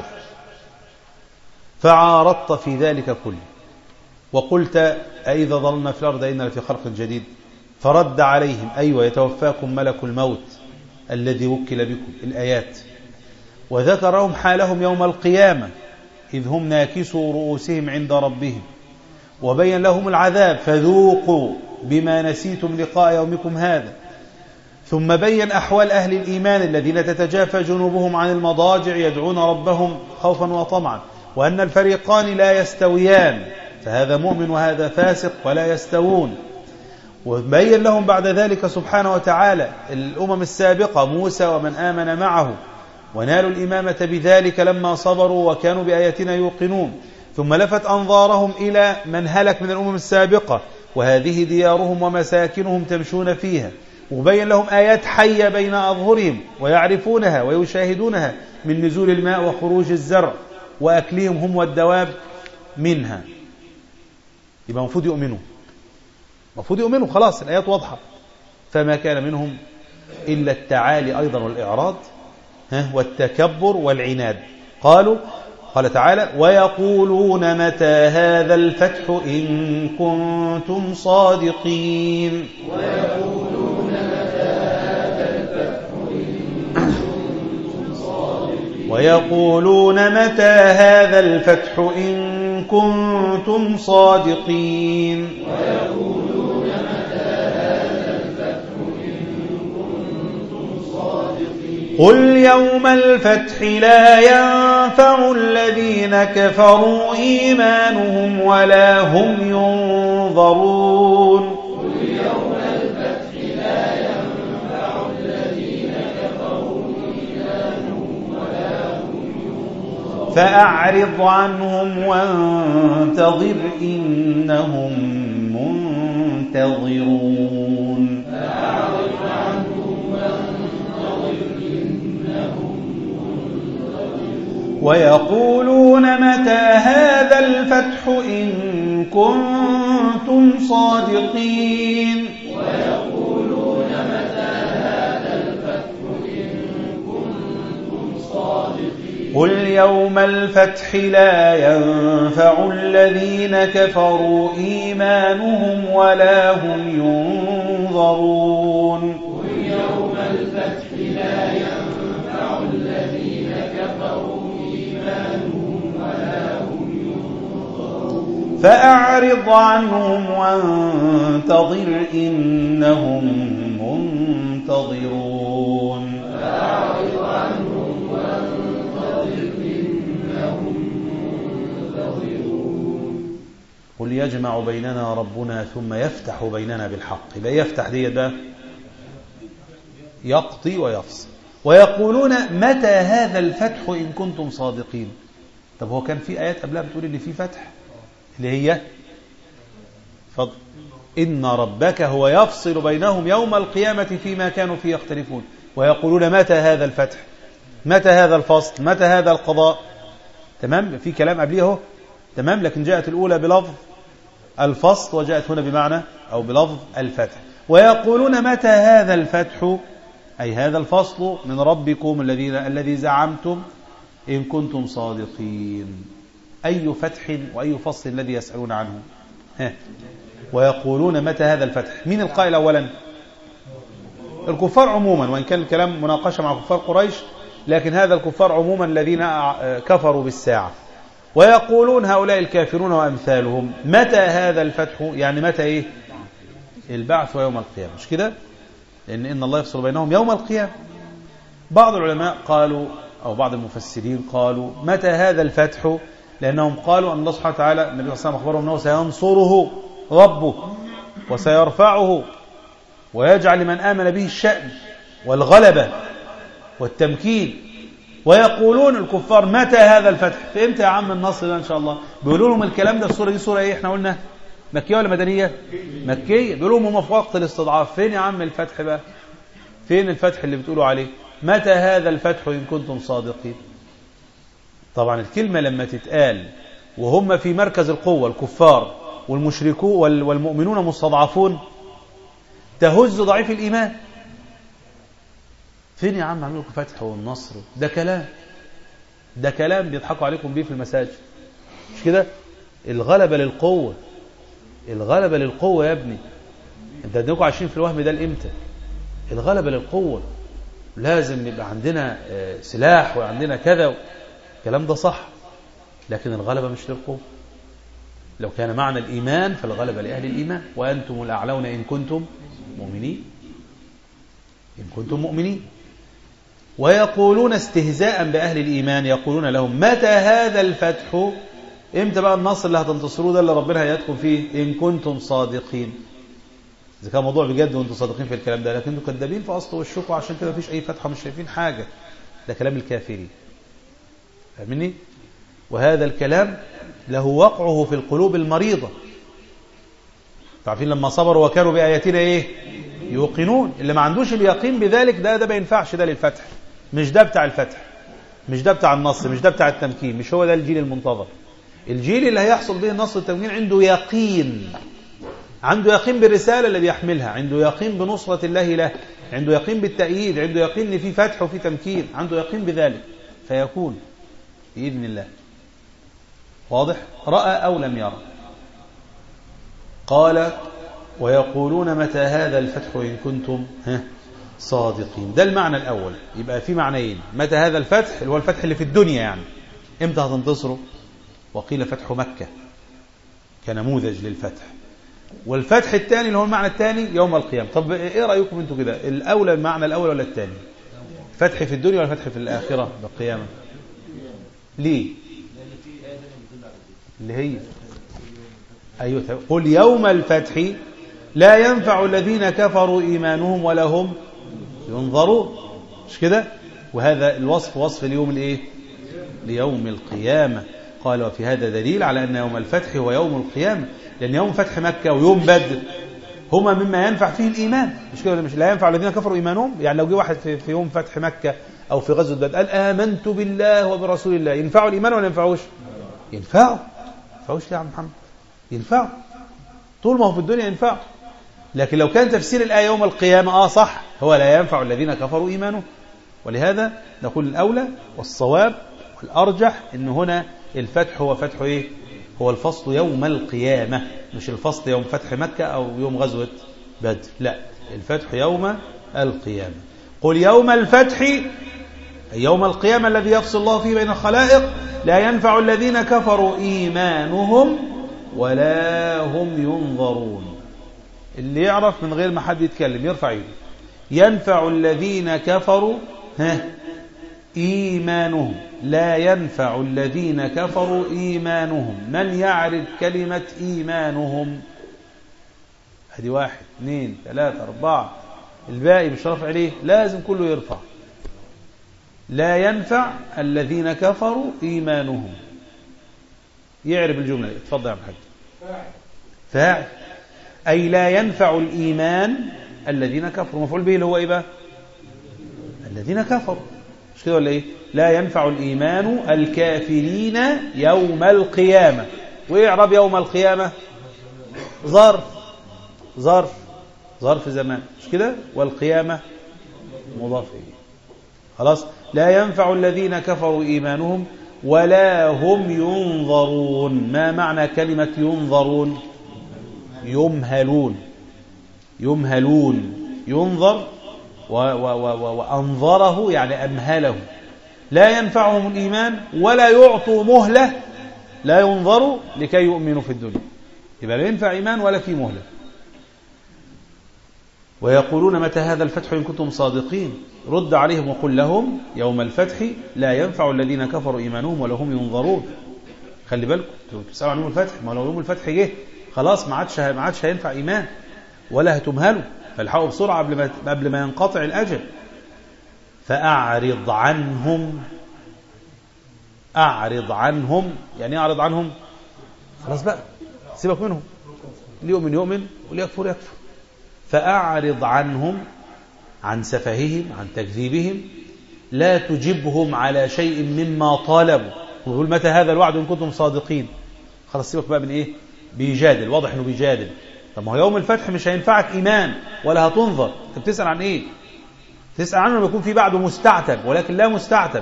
فعارضت في ذلك كله وقلت أئذا ظلنا في الأرض إنا لفي خلق جديد فرد عليهم أيوة يتوفاكم ملك الموت الذي وكل بكم الآيات وذكرهم حالهم يوم القيامة إذ هم ناكسوا رؤوسهم عند ربهم وبين لهم العذاب فذوقوا بما نسيتم لقاء يومكم هذا ثم بين أحوال أهل الإيمان الذين تتجافى جنوبهم عن المضاجع يدعون ربهم خوفا وطمعا وأن الفريقان لا يستويان فهذا مؤمن وهذا فاسق ولا يستوون وبين لهم بعد ذلك سبحانه وتعالى الأمم السابقة موسى ومن آمن معه ونالوا الإمامة بذلك لما صبروا وكانوا بآياتنا يوقنون ثم لفت أنظارهم إلى من هلك من الأمم السابقة وهذه ديارهم ومساكنهم تمشون فيها وبين لهم آيات حية بين أظهرهم ويعرفونها ويشاهدونها من نزول الماء وخروج الزرع وأكلهم هم والدواب منها يبقى المفروض يؤمنوا المفروض يؤمنوا خلاص الآيات واضحة فما كان منهم إلا التعالي أيضا والإعراض والتكبر والعناد قالوا قال تعالى ويقولون متى هذا الفتح إن كنتم صادقين ويقولون متى هذا الفتح إن كنتم صادقين ويقولون متى هذا الفتح إن كنتم صادقين ويقولون متى هذا الفتح إن كنتم صادقين قل يوم الفتح لا ينفع الذين كفروا إيمانهم ولا هم ينظرون قل يوم الفتح لا ينفع الذين كفروا إيمانهم ولا هم ينظرون فأعرض عنهم وانتظر إنهم منتظرون فأعرض عنهم وانتظر إنهم منتظرون ويقولون متى هذا الفتح إن كنتم صادقين ويقولون متى هذا الفتح إن كنتم صادقين قل يوم الفتح لا ينفع الذين كفروا إيمانهم ولا هم ينظرون قل يوم الفتح لا ينفع الذين كفروا إيمانهم ولا هم ينظرون فأعرض عنهم وانتظر إنهم منتظرون فأعرض عنهم وانتظر إنهم منتظرون قل يجمع بيننا ربنا ثم يفتح بيننا بالحق يبقى يفتح دي بقى يقضي ويفصل ويقولون متى هذا الفتح إن كنتم صادقين طب هو كان في آيات قبلها بتقول إن في فتح اللي هي فضل إن ربك هو يفصل بينهم يوم القيامة فيما كانوا فيه يختلفون ويقولون متى هذا الفتح متى هذا الفصل متى هذا القضاء تمام في كلام قبليه اهو تمام لكن جاءت الأولى بلفظ الفصل وجاءت هنا بمعنى أو بلفظ الفتح ويقولون متى هذا الفتح أي هذا الفصل من ربكم الذي الذي زعمتم إن كنتم صادقين أي فتح وأي فصل الذي يسألون عنه ها ويقولون متى هذا الفتح مين القائل أولا الكفار عموما وإن كان الكلام مناقشة مع كفار قريش لكن هذا الكفار عموما الذين كفروا بالساعة ويقولون هؤلاء الكافرون وأمثالهم متى هذا الفتح يعني متى إيه البعث ويوم القيامة مش كده لأن إن الله يفصل بينهم يوم القيامة بعض العلماء قالوا أو بعض المفسرين قالوا متى هذا الفتح لأنهم قالوا أن الله سبحانه وتعالى النبي صلى الله عليه وسلم أخبرهم أنه سينصره ربه وسيرفعه ويجعل لمن آمن به الشأن والغلبة والتمكين ويقولون الكفار متى هذا الفتح فإمتى يا عم النصر ده إن شاء الله بيقولوا لهم الكلام ده السورة دي سورة إيه احنا قلنا مكية ولا مدنية مكية بيقولوا لهم هم في وقت الاستضعاف فين يا عم الفتح بقى فين الفتح اللي بتقولوا عليه متى هذا الفتح إن كنتم صادقين طبعا الكلمة لما تتقال وهم في مركز القوة الكفار والمشركون والمؤمنون مستضعفون تهز ضعيف الإيمان فين يا عم عملوا لكم فتح والنصر ده كلام ده كلام بيضحكوا عليكم بيه في المساجد مش كده الغلبة للقوة الغلبة للقوة يا ابني انت اديكم عايشين في الوهم ده الامتى الغلبة للقوة لازم يبقى عندنا سلاح وعندنا كذا الكلام ده صح لكن الغلبة مش للقوة لو كان معنى الإيمان فالغلبة لأهل الإيمان وأنتم الأعلون إن كنتم مؤمنين إن كنتم مؤمنين ويقولون استهزاء بأهل الإيمان يقولون لهم متى هذا الفتح امتى بقى النصر اللي هتنتصروه ده اللي ربنا هيدخل فيه إن كنتم صادقين إذا كان موضوع بجد وانتم صادقين في الكلام ده لكن انتم كذابين في أصل وشكوا عشان كده مفيش أي فتحة مش شايفين حاجة ده كلام الكافرين فاهمني وهذا الكلام له وقعه في القلوب المريضة تعرفين لما صبروا وكانوا بآياتنا إيه يوقنون اللي ما عندوش اليقين بذلك ده ده ما ينفعش ده للفتح مش ده بتاع الفتح مش ده بتاع النصر مش ده بتاع التمكين مش هو ده الجيل المنتظر الجيل اللي هيحصل به النصر والتمكين عنده يقين عنده يقين بالرسالة اللي بيحملها عنده يقين بنصرة الله له عنده يقين بالتأييد عنده يقين ان في فتح وفي تمكين عنده يقين بذلك فيكون بإذن الله واضح رأى أو لم يرى قال ويقولون متى هذا الفتح إن كنتم صادقين ده المعنى الأول يبقى في معنيين متى هذا الفتح اللي هو الفتح اللي في الدنيا يعني امتى هتنتصروا وقيل فتح مكة كنموذج للفتح والفتح الثاني اللي هو المعنى الثاني يوم القيامة طب ايه رأيكم انتوا كده الأولى المعنى الأول ولا الثاني فتح في الدنيا ولا فتح في الآخرة بالقيامة ليه اللي هي أيوة قل يوم الفتح لا ينفع الذين كفروا إيمانهم ولا هم ينظرون مش كده وهذا الوصف وصف اليوم الايه ليوم القيامة قال وفي هذا دليل على أن يوم الفتح هو يوم القيامة لأن يوم فتح مكة ويوم بدر هما مما ينفع فيه الإيمان مش كده مش لا ينفع الذين كفروا إيمانهم يعني لو جه واحد في, في يوم فتح مكة أو في غزوة بدر قال آمنت بالله وبرسول الله ينفعوا الإيمان ولا ينفعوش ينفعوا ينفعوش يا عم محمد ينفعوا طول ما هو في الدنيا ينفعوا لكن لو كان تفسير الآية يوم القيامة آه صح هو لا ينفع الذين كفروا إيمانهم ولهذا نقول الأولى والصواب والأرجح أن هنا الفتح هو فتح إيه هو الفصل يوم القيامة مش الفصل يوم فتح مكة أو يوم غزوة بدر لا الفتح يوم القيامة قل يوم الفتح أي يوم القيامة الذي يفصل الله فيه بين الخلائق لا ينفع الذين كفروا إيمانهم ولا هم ينظرون اللي يعرف من غير ما حد يتكلم يرفع يده ينفع الذين كفروا ها إيمانهم لا ينفع الذين كفروا إيمانهم من يعرف كلمة إيمانهم هذه واحد اثنين ثلاثة أربعة الباقي مش رفع عليه لازم كله يرفع لا ينفع الذين كفروا إيمانهم يعرف الجملة دي اتفضل يا محمد فاعل أي لا ينفع الإيمان الذين كفروا مفعول به اللي هو إيه بقى الذين كفروا مش كده ولا إيه لا ينفع الإيمان الكافرين يوم القيامة وإعراب يوم القيامة ظرف ظرف ظرف زمان مش كده والقيامة مضاف إليه خلاص لا ينفع الذين كفروا إيمانهم ولا هم ينظرون ما معنى كلمة ينظرون يمهلون يمهلون ينظر و و و وأنظره يعني أمهله لا ينفعهم الإيمان ولا يعطوا مهلة لا ينظروا لكي يؤمنوا في الدنيا يبقى لا ينفع إيمان ولا في مهلة ويقولون متى هذا الفتح إن كنتم صادقين رد عليهم وقل لهم يوم الفتح لا ينفع الذين كفروا إيمانهم ولا هم ينظرون خلي بالكم تسألوا عن يوم الفتح ما لو يوم الفتح جه خلاص ما عادش ما عادش هينفع إيمان ولا هتمهلوا فالحقوا بسرعة قبل ما قبل ما ينقطع الأجل فأعرض عنهم أعرض عنهم يعني أعرض عنهم خلاص بقى سيبك منهم اللي يؤمن يؤمن واللي يكفر يكفر فأعرض عنهم عن سفههم عن تكذيبهم لا تجبهم على شيء مما طالبوا ويقول متى هذا الوعد إن كنتم صادقين خلاص سيبك بقى من إيه بيجادل واضح إنه بيجادل طب ما هو يوم الفتح مش هينفعك إيمان ولا هتنظر أنت بتسأل عن إيه تسأل عنه لما يكون في بعده مستعتب ولكن لا مستعتب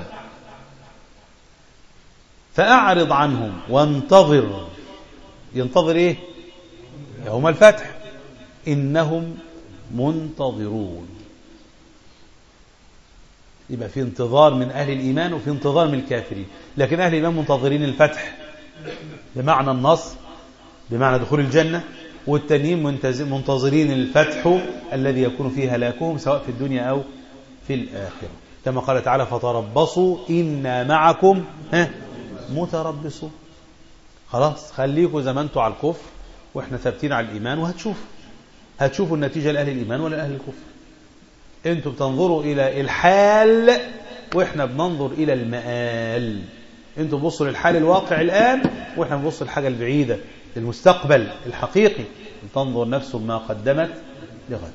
فأعرض عنهم وانتظر ينتظر إيه يوم الفتح إنهم منتظرون يبقى في انتظار من أهل الإيمان وفي انتظار من الكافرين لكن أهل الإيمان منتظرين الفتح بمعنى النصر بمعنى دخول الجنة والتانيين منتظرين الفتح الذي يكون فيه هلاكهم سواء في الدنيا أو في الآخرة كما قال تعالى فتربصوا إنا معكم ها متربصون خلاص خليكم زي ما انتم على الكفر واحنا ثابتين على الإيمان وهتشوفوا هتشوفوا النتيجة لأهل الإيمان ولا لأهل الكفر انتم بتنظروا إلى الحال واحنا بننظر إلى المآل انتم بصوا للحال الواقع الآن واحنا بنبص للحاجة البعيدة للمستقبل الحقيقي تنظر نفس ما قدمت لغد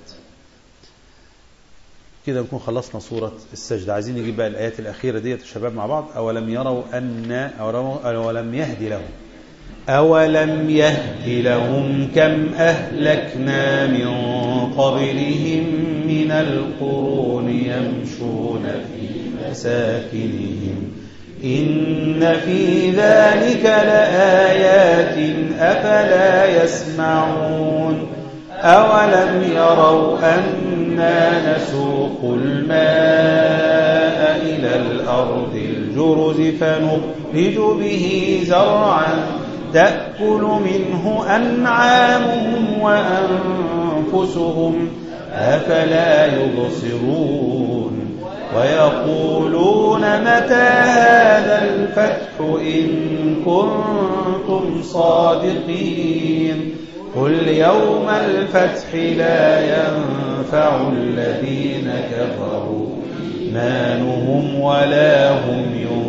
كده نكون خلصنا سورة السجدة عايزين نجيب بقى الآيات الأخيرة ديت الشباب مع بعض أولم يروا أن أولم يهدي لهم أولم يهد لهم كم أهلكنا من قبلهم من القرون يمشون في مساكنهم إن في ذلك لآيات أفلا يسمعون أولم يروا أنا نسوق الماء إلى الأرض الجرز فنخرج به زرعا تأكل منه أنعامهم وأنفسهم أفلا يبصرون ويقولون متى هذا الفتح إن كنتم صادقين قل يوم الفتح لا ينفع الذين كفروا إيمانهم ولا هم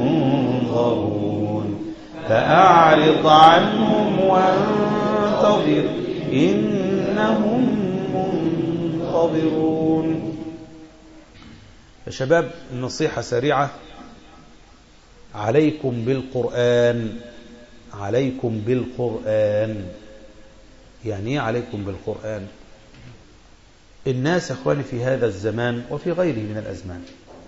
ينظرون فأعرض عنهم وانتظر إنهم منتظرون يا شباب النصيحة سريعة عليكم بالقرآن عليكم بالقرآن يعني ايه عليكم بالقرآن الناس اخواني في هذا الزمان وفي غيره من الأزمان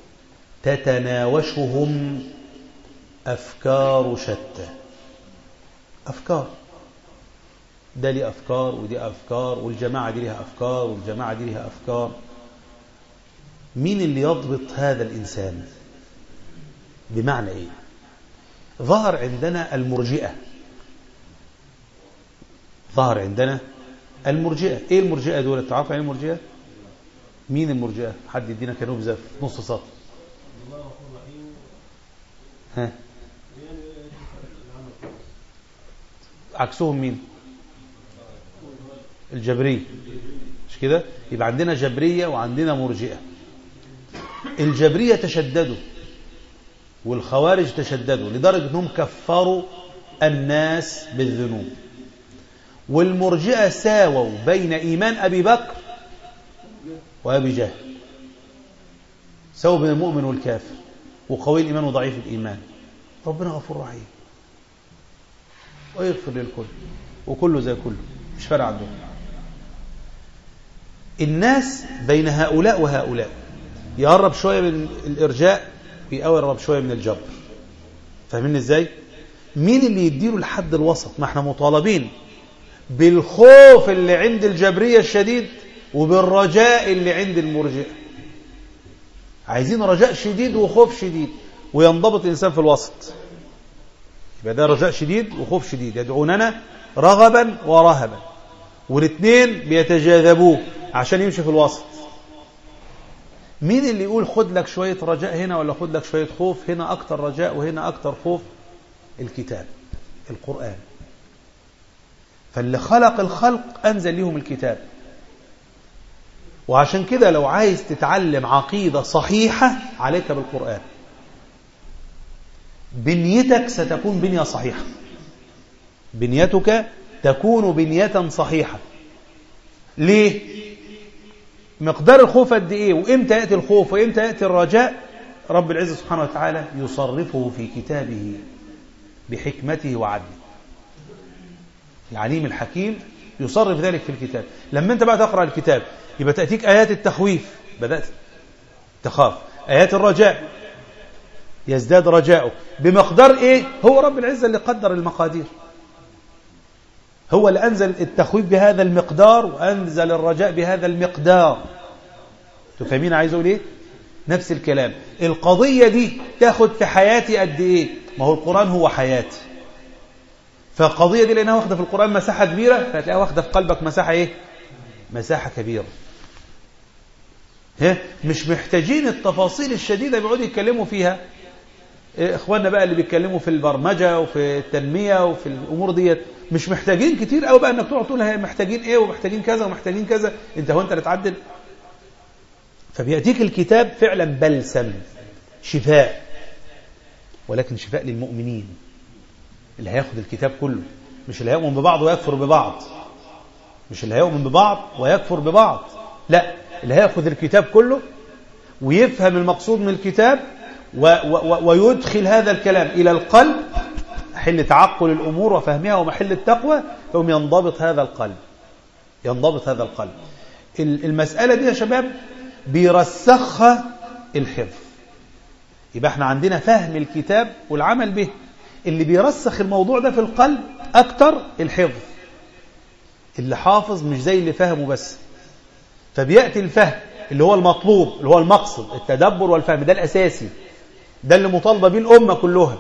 تتناوشهم أفكار شتى أفكار ده ليه أفكار ودي أفكار والجماعة دي لها أفكار والجماعة دي لها أفكار مين اللي يضبط هذا الإنسان بمعنى إيه ظهر عندنا المرجئة ظهر عندنا المرجئة إيه المرجئة دول تعرف عن المرجئة مين المرجئة حد يدينا كنبذة في نص سطر ها عكسهم مين الجبرية مش كده يبقى عندنا جبرية وعندنا مرجئة الجبرية تشددوا والخوارج تشددوا لدرجة أنهم كفروا الناس بالذنوب والمرجئة ساووا بين إيمان أبي بكر وأبي جهل ساووا بين المؤمن والكافر وقوي الإيمان وضعيف الإيمان ربنا غفور رحيم ويغفر للكل وكله زي كله مش فارق عندهم الناس بين هؤلاء وهؤلاء يقرب شوية من الإرجاء ويقرب شوية من الجبر فاهمين ازاي مين اللي يديله الحد الوسط ما احنا مطالبين بالخوف اللي عند الجبرية الشديد وبالرجاء اللي عند المرجئة عايزين رجاء شديد وخوف شديد وينضبط الإنسان في الوسط يبقى ده رجاء شديد وخوف شديد يدعوننا رغبا ورهبا والاثنين بيتجاذبوه عشان يمشي في الوسط مين اللي يقول خد لك شوية رجاء هنا ولا خد لك شوية خوف هنا أكتر رجاء وهنا أكتر خوف الكتاب القرآن فاللي خلق الخلق أنزل لهم الكتاب وعشان كده لو عايز تتعلم عقيدة صحيحة عليك بالقرآن بنيتك ستكون بنية صحيحة بنيتك تكون بنية صحيحة ليه؟ مقدار الخوف قد ايه وامتى ياتي الخوف وامتى ياتي الرجاء رب العزه سبحانه وتعالى يصرفه في كتابه بحكمته وعدله العليم الحكيم يصرف ذلك في الكتاب لما انت بقى تقرا الكتاب يبقى تاتيك ايات التخويف بدات تخاف ايات الرجاء يزداد رجاؤك بمقدار ايه هو رب العزه اللي قدر المقادير هو اللي أنزل التخويف بهذا المقدار وأنزل الرجاء بهذا المقدار تفهمين عايز أقول إيه نفس الكلام القضية دي تاخد في حياتي قد إيه ما هو القرآن هو حياتي فالقضية دي لأنها واخدة في القرآن مساحة كبيرة فهتلاقيها واخدة في قلبك مساحة إيه مساحة كبيرة ها مش محتاجين التفاصيل الشديدة بيقعدوا يتكلموا فيها اخواننا بقى اللي بيتكلموا في البرمجه وفي التنميه وفي الامور ديت مش محتاجين كتير قوي بقى انك تقعد تقول هي محتاجين ايه ومحتاجين كذا ومحتاجين كذا انت هو انت اللي تعدل فبياتيك الكتاب فعلا بلسم شفاء ولكن شفاء للمؤمنين اللي هياخد الكتاب كله مش اللي هيؤمن ببعض ويكفر ببعض مش اللي هيؤمن ببعض ويكفر ببعض لا اللي هياخد الكتاب كله ويفهم المقصود من الكتاب و و ويدخل هذا الكلام إلى القلب محل تعقل الأمور وفهمها ومحل التقوى ثم ينضبط هذا القلب ينضبط هذا القلب المسألة دي يا شباب بيرسخها الحفظ يبقى احنا عندنا فهم الكتاب والعمل به اللي بيرسخ الموضوع ده في القلب أكتر الحفظ اللي حافظ مش زي اللي فهمه بس فبيأتي الفهم اللي هو المطلوب اللي هو المقصد التدبر والفهم ده الأساسي ده اللي مطالبة به الأمة كلها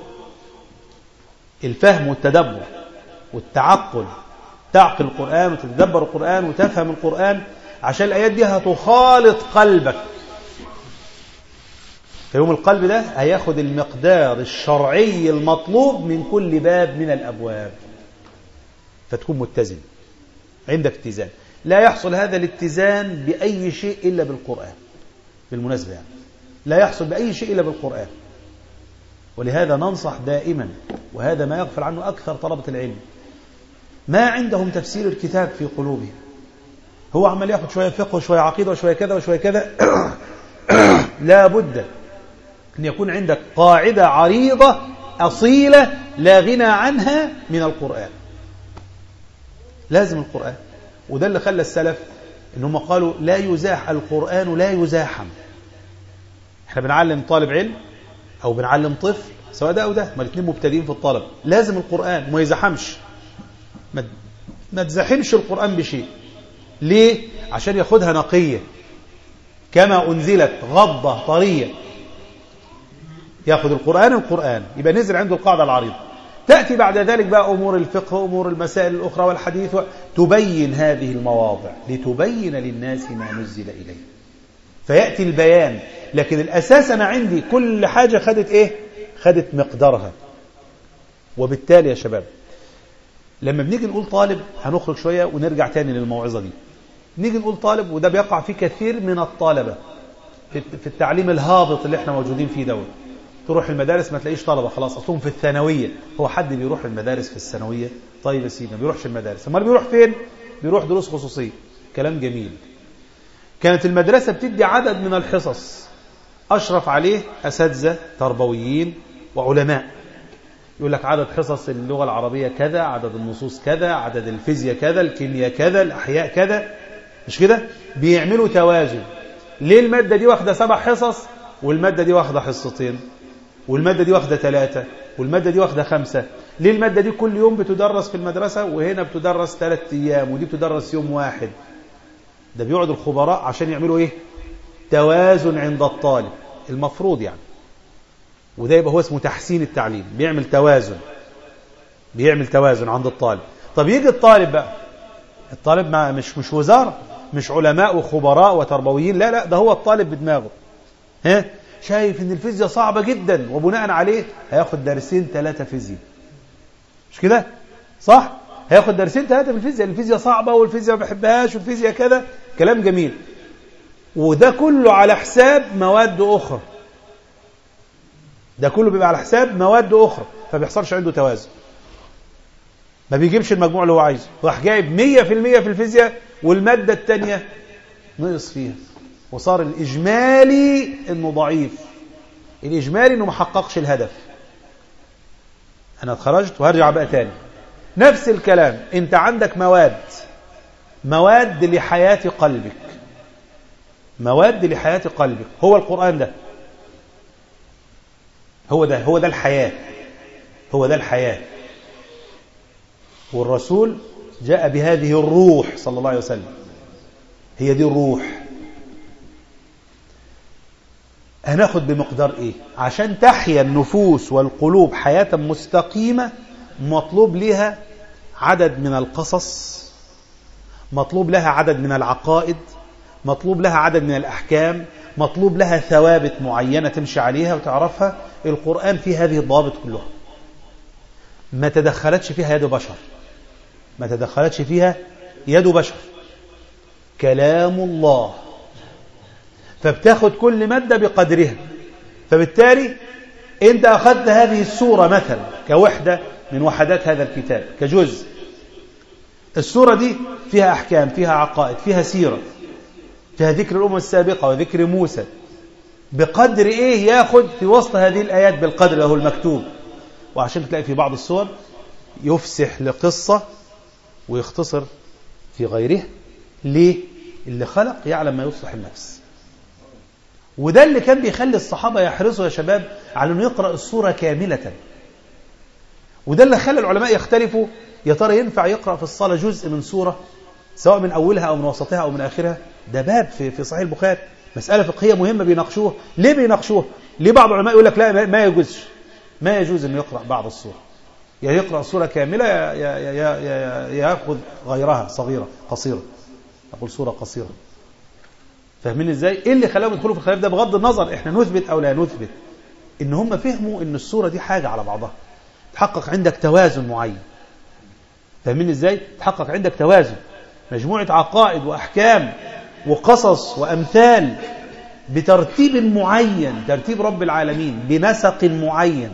الفهم والتدبر والتعقل تعقل القرآن وتتدبر القرآن وتفهم القرآن عشان الآيات دي هتخالط قلبك فيوم القلب ده هياخد المقدار الشرعي المطلوب من كل باب من الأبواب فتكون متزن عندك اتزان لا يحصل هذا الاتزان بأي شيء إلا بالقرآن بالمناسبة يعني لا يحصل بأي شيء إلا بالقرآن ولهذا ننصح دائما وهذا ما يغفل عنه أكثر طلبة العلم ما عندهم تفسير الكتاب في قلوبهم هو عمال ياخد شوية فقه وشوية عقيدة وشوية كذا وشوية كذا لا بد أن يكون عندك قاعدة عريضة أصيلة لا غنى عنها من القرآن لازم القرآن وده اللي خلى السلف انهم قالوا لا يزاح القرآن لا يزاحم احنا بنعلم طالب علم او بنعلم طفل سواء ده او ده ما الاثنين مبتدئين في الطلب لازم القرآن ما يزاحمش ما ما تزاحمش القرآن بشيء ليه عشان ياخدها نقية كما أنزلت غضة طرية ياخد القرآن القرآن يبقى نزل عنده القاعدة العريضة تأتي بعد ذلك بقى أمور الفقه وأمور المسائل الأخرى والحديث تبين هذه المواضع لتبين للناس ما نزل إليه فيأتي البيان لكن الأساس أنا عندي كل حاجة خدت إيه خدت مقدارها وبالتالي يا شباب لما بنيجي نقول طالب هنخرج شوية ونرجع تاني للموعظة دي نيجي نقول طالب وده بيقع فيه كثير من الطلبة في التعليم الهابط اللي احنا موجودين فيه دوت تروح المدارس ما تلاقيش طلبة خلاص أصلهم في الثانوية هو حد بيروح المدارس في الثانوية طيب يا سيدي ما بيروحش المدارس امال بيروح فين بيروح دروس خصوصية كلام جميل كانت المدرسة بتدي عدد من الحصص أشرف عليه أساتذة تربويين وعلماء يقول لك عدد حصص اللغة العربية كذا عدد النصوص كذا عدد الفيزياء كذا الكيمياء كذا الأحياء كذا مش كده بيعملوا توازن ليه المادة دي واخدة سبع حصص والمادة دي واخدة حصتين والمادة دي واخدة ثلاثة والمادة دي واخدة خمسة ليه المادة دي كل يوم بتدرس في المدرسة وهنا بتدرس ثلاث أيام ودي بتدرس يوم واحد ده بيقعد الخبراء عشان يعملوا ايه توازن عند الطالب المفروض يعني وده يبقى هو اسمه تحسين التعليم بيعمل توازن بيعمل توازن عند الطالب طب يجي الطالب بقى الطالب ما مش مش وزارة مش علماء وخبراء وتربويين لا لا ده هو الطالب بدماغه ها شايف ان الفيزياء صعبة جدا وبناء عليه هياخد درسين ثلاثة فيزياء مش كده صح هياخد درسين ثلاثة في الفيزياء الفيزياء صعبة والفيزياء ما بحبهاش والفيزياء كذا كلام جميل وده كله على حساب مواد أخرى ده كله بيبقى على حساب مواد أخرى فبيحصلش عنده توازن ما بيجيبش المجموع اللي هو عايزه راح جايب 100% في الفيزياء والمادة التانية نقص فيها وصار الإجمالي إنه ضعيف الإجمالي إنه ما حققش الهدف أنا اتخرجت وهرجع بقى تاني نفس الكلام أنت عندك مواد مواد لحياة قلبك مواد لحياة قلبك هو القرآن ده هو ده هو ده الحياة هو ده الحياة والرسول جاء بهذه الروح صلى الله عليه وسلم هي دي الروح هناخد بمقدار ايه عشان تحيا النفوس والقلوب حياة مستقيمة مطلوب لها عدد من القصص مطلوب لها عدد من العقائد مطلوب لها عدد من الأحكام مطلوب لها ثوابت معينة تمشي عليها وتعرفها القرآن فيه هذه الضوابط كلها ما تدخلتش فيها يد بشر ما تدخلتش فيها يد بشر كلام الله فبتاخد كل مادة بقدرها فبالتالي انت أخذت هذه السورة مثلا كوحدة من وحدات هذا الكتاب كجزء السورة دي فيها أحكام فيها عقائد فيها سيرة فيها ذكر الأمم السابقة وذكر موسى بقدر إيه ياخد في وسط هذه الآيات بالقدر له المكتوب وعشان تلاقي في بعض السور يفسح لقصة ويختصر في غيره ليه؟ اللي خلق يعلم ما يصلح النفس وده اللي كان بيخلي الصحابة يحرصوا يا شباب على أنه يقرأ السورة كاملة وده اللي خلى العلماء يختلفوا يا ترى ينفع يقرأ في الصلاة جزء من سورة سواء من أولها أو من وسطها أو من آخرها ده باب في في صحيح البخاري مسألة فقهية مهمة بيناقشوها ليه بيناقشوها ليه بعض العلماء يقول لك لا ما يجوزش ما يجوز أنه يقرأ بعض السورة يا يقرأ سورة كاملة يا يا يا يا ياخذ غيرها صغيرة قصيرة أقول سورة قصيرة فاهمين ازاي ايه اللي خلاهم يدخلوا في الخلاف ده بغض النظر احنا نثبت او لا نثبت ان هم فهموا ان السورة دي حاجة على بعضها تحقق عندك توازن معين فاهمين ازاي تحقق عندك توازن مجموعة عقائد واحكام وقصص وامثال بترتيب معين ترتيب رب العالمين بنسق معين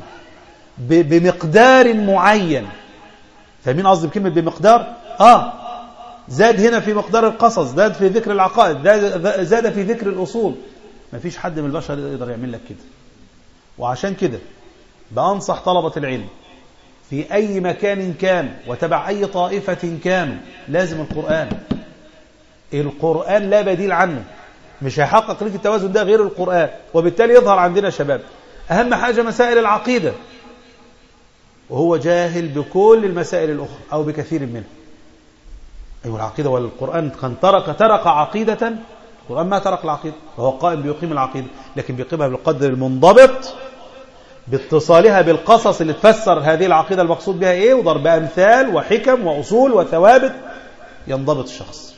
بمقدار معين فاهمين قصدي بكلمة بمقدار اه زاد هنا في مقدار القصص زاد في ذكر العقائد زاد في ذكر الأصول ما فيش حد من البشر يقدر يعمل لك كده وعشان كده بأنصح طلبة العلم في أي مكان كان وتبع أي طائفة كانوا لازم القرآن القرآن لا بديل عنه مش هيحقق لك التوازن ده غير القرآن وبالتالي يظهر عندنا شباب أهم حاجة مسائل العقيدة وهو جاهل بكل المسائل الأخرى أو بكثير منها أيوة العقيدة والقرآن كان ترك ترك عقيدة القرآن ما ترك العقيدة وهو قائم بيقيم العقيدة لكن بيقيمها بالقدر المنضبط باتصالها بالقصص اللي تفسر هذه العقيدة المقصود بها إيه وضرب أمثال وحكم وأصول وثوابت ينضبط الشخص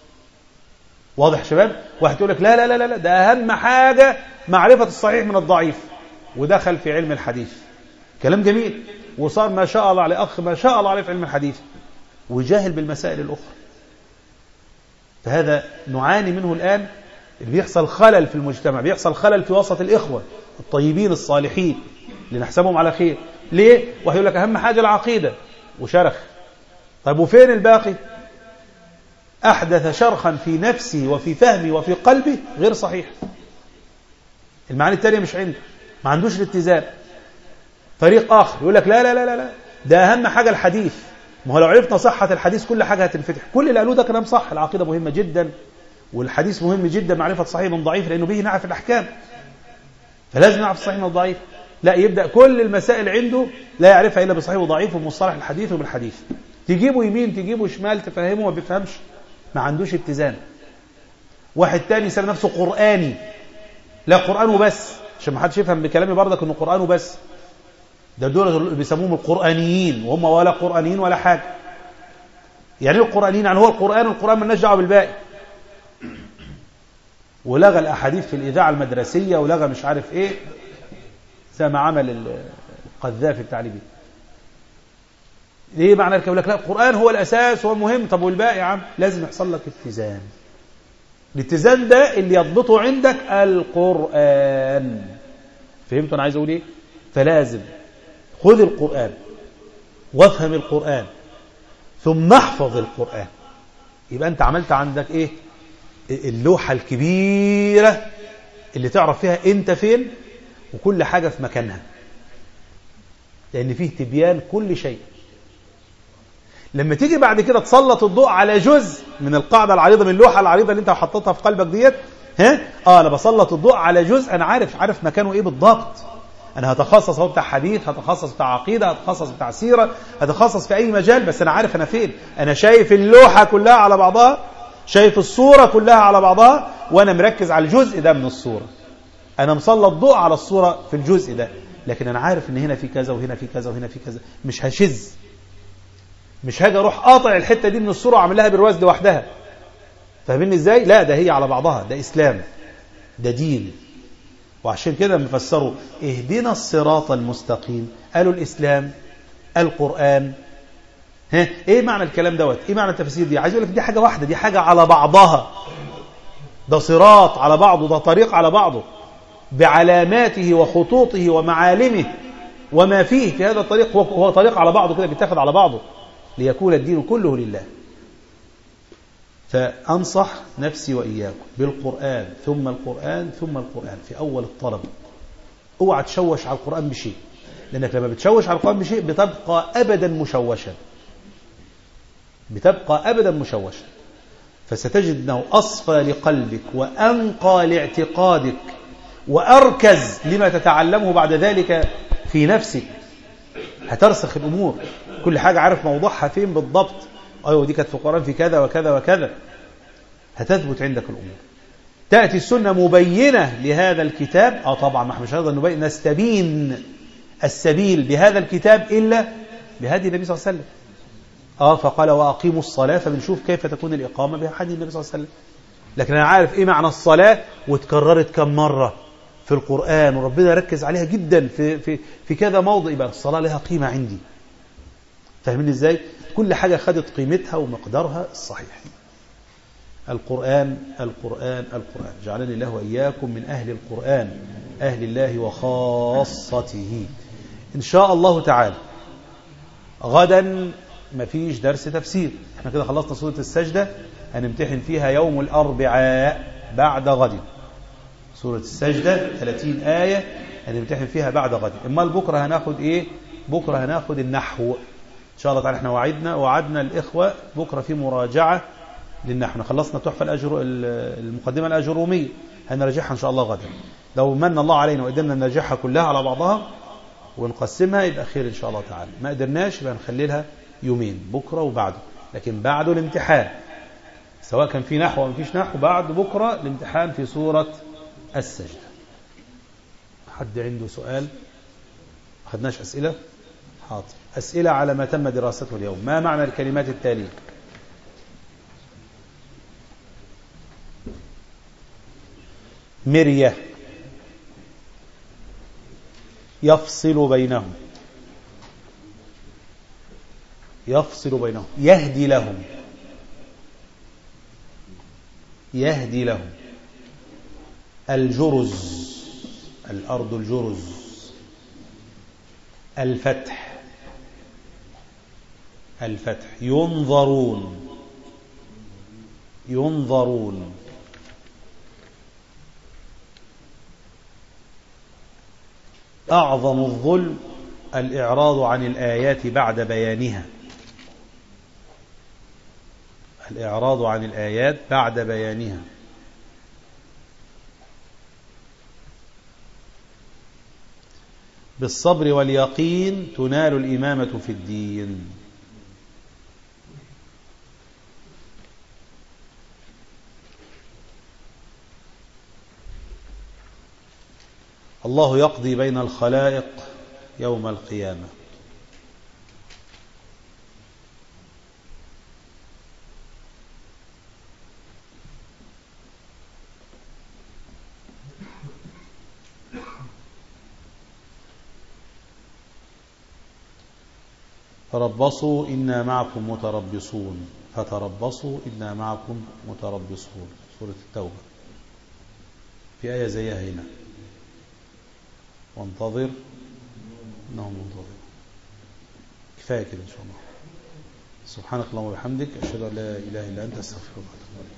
واضح شباب واحد يقول لك لا لا لا لا ده أهم حاجة معرفة الصحيح من الضعيف ودخل في علم الحديث كلام جميل وصار ما شاء الله عليه أخ ما شاء الله عليه في علم الحديث وجاهل بالمسائل الأخرى فهذا نعاني منه الآن اللي بيحصل خلل في المجتمع بيحصل خلل في وسط الإخوة الطيبين الصالحين اللي نحسبهم على خير ليه؟ واحد يقول لك أهم حاجة العقيدة وشرخ طيب وفين الباقي أحدث شرخا في نفسه وفي فهمه وفي قلبه غير صحيح المعاني التانية مش عنده ما عندوش الاتزان فريق آخر يقول لك لا لا لا لا ده أهم حاجة الحديث ما هو لو عرفنا صحة الحديث كل حاجة هتنفتح كل اللي قالوه ده كلام صح العقيدة مهمة جدا والحديث مهم جدا معرفة صحيح من ضعيف لأنه به نعرف الأحكام فلازم نعرف الصحيح من الضعيف لا يبدأ كل المسائل عنده لا يعرفها إلا بصحيح وضعيف ومصطلح الحديث وبالحديث تجيبه يمين تجيبه شمال تفهمه ما بيفهمش ما عندوش اتزان واحد تاني يسمي نفسه قرآني لا قرآن وبس عشان ما حدش يفهم بكلامي برضك انه قرآن وبس ده دول اللي بيسموهم القرآنيين وهم ولا قرآنيين ولا حاجة يعني ايه القرآنيين يعني هو القرآن والقرآن مالناش دعوه بالباقي ولغى الأحاديث في الإذاعة المدرسية ولغى مش عارف إيه زي ما عمل القذافي بتاع ليبيا ليه معنى يقول لك لا القرآن هو الأساس هو المهم طب والباقي يا عم لازم يحصل لك اتزان الاتزان ده اللي يضبطه عندك القرآن فهمتوا أنا عايز أقول إيه فلازم خذ القرآن وافهم القرآن ثم احفظ القرآن يبقى أنت عملت عندك إيه اللوحة الكبيرة اللي تعرف فيها أنت فين وكل حاجة في مكانها لأن فيه تبيان كل شيء لما تيجي بعد كده تسلط الضوء على جزء من القاعدة العريضة من اللوحة العريضة اللي انت حطيتها في قلبك ديت ها اه انا بسلط الضوء على جزء انا عارف عارف مكانه ايه بالضبط انا هتخصص هو بتاع حديث هتخصص بتاع عقيدة هتخصص بتاع سيرة هتخصص في اي مجال بس انا عارف انا فين انا شايف اللوحة كلها على بعضها شايف الصورة كلها على بعضها وانا مركز على الجزء ده من الصورة انا مسلط ضوء على الصورة في الجزء ده لكن انا عارف ان هنا في كذا وهنا في كذا وهنا في كذا مش هشز مش هاجي اروح قاطع الحته دي من الصوره واعملها برواز لوحدها فاهمين ازاي لا ده هي على بعضها ده اسلام ده دين وعشان كده مفسروا اهدنا الصراط المستقيم قالوا الاسلام القران ها ايه معنى الكلام دوت ايه معنى التفسير دي عايز اقول لك دي حاجه واحده دي حاجه على بعضها ده صراط على بعضه ده طريق على بعضه بعلاماته وخطوطه ومعالمه وما فيه في هذا الطريق هو طريق على بعضه كده بيتاخد على بعضه ليكون الدين كله لله فأنصح نفسي وإياكم بالقرآن ثم القرآن ثم القرآن في أول الطلب اوعى تشوش على القرآن بشيء لأنك لما بتشوش على القرآن بشيء بتبقى أبدا مشوشا بتبقى أبدا مشوشا فستجد أنه أصفى لقلبك وأنقى لاعتقادك وأركز لما تتعلمه بعد ذلك في نفسك هترسخ الأمور كل حاجة عارف موضوعها فين بالضبط أيوة دي كانت في القرآن في كذا وكذا وكذا هتثبت عندك الأمور تأتي السنة مبينة لهذا الكتاب اه طبعا ما احنا مش هنقدر نبين نستبين السبيل بهذا الكتاب إلا بهدي النبي صلى الله عليه وسلم اه فقال وأقيموا الصلاة فبنشوف كيف تكون الإقامة بهدي النبي صلى الله عليه وسلم لكن أنا عارف إيه معنى الصلاة وتكررت كم مرة في القرآن وربنا ركز عليها جدا في, في, في كذا موضع يبقى الصلاة لها قيمة عندي فاهمين ازاي كل حاجة خدت قيمتها ومقدارها الصحيح القرآن القرآن القرآن جعلني الله وإياكم من أهل القرآن أهل الله وخاصته إن شاء الله تعالى غدا مفيش درس تفسير احنا كده خلصنا سورة السجدة هنمتحن فيها يوم الأربعاء بعد غد سورة السجدة 30 آية هنمتحن فيها بعد غد اما بكرة هناخد ايه بكرة هناخد النحو ان شاء الله تعالى احنا وعدنا وعدنا الاخوة بكرة في مراجعة للنحو خلصنا تحفة الأجر المقدمة الأجرومية هنراجعها ان شاء الله غدا لو من الله علينا وقدرنا نراجعها كلها على بعضها ونقسمها يبقى خير ان شاء الله تعالى ما قدرناش يبقى نخلي لها يومين بكرة وبعده لكن بعده الامتحان سواء كان في نحو أو ما فيش نحو بعد بكرة الامتحان في سورة السجدة حد عنده سؤال أخذناش أسئلة حاضر أسئلة على ما تم دراسته اليوم ما معنى الكلمات التالية مرية يفصل بينهم يفصل بينهم يهدي لهم يهدي لهم الجرز الأرض الجرز الفتح الفتح ينظرون ينظرون أعظم الظلم الإعراض عن الآيات بعد بيانها الإعراض عن الآيات بعد بيانها بالصبر واليقين تنال الإمامة في الدين الله يقضي بين الخلائق يوم القيامة تربصوا إنا معكم متربصون فتربصوا إنا معكم متربصون سورة التوبة في آية زيها هنا وانتظر إنهم منتظرون كفاية كده إن شاء الله سبحانك اللهم وبحمدك أشهد أن لا إله إلا أنت أستغفرك وأتوب إليك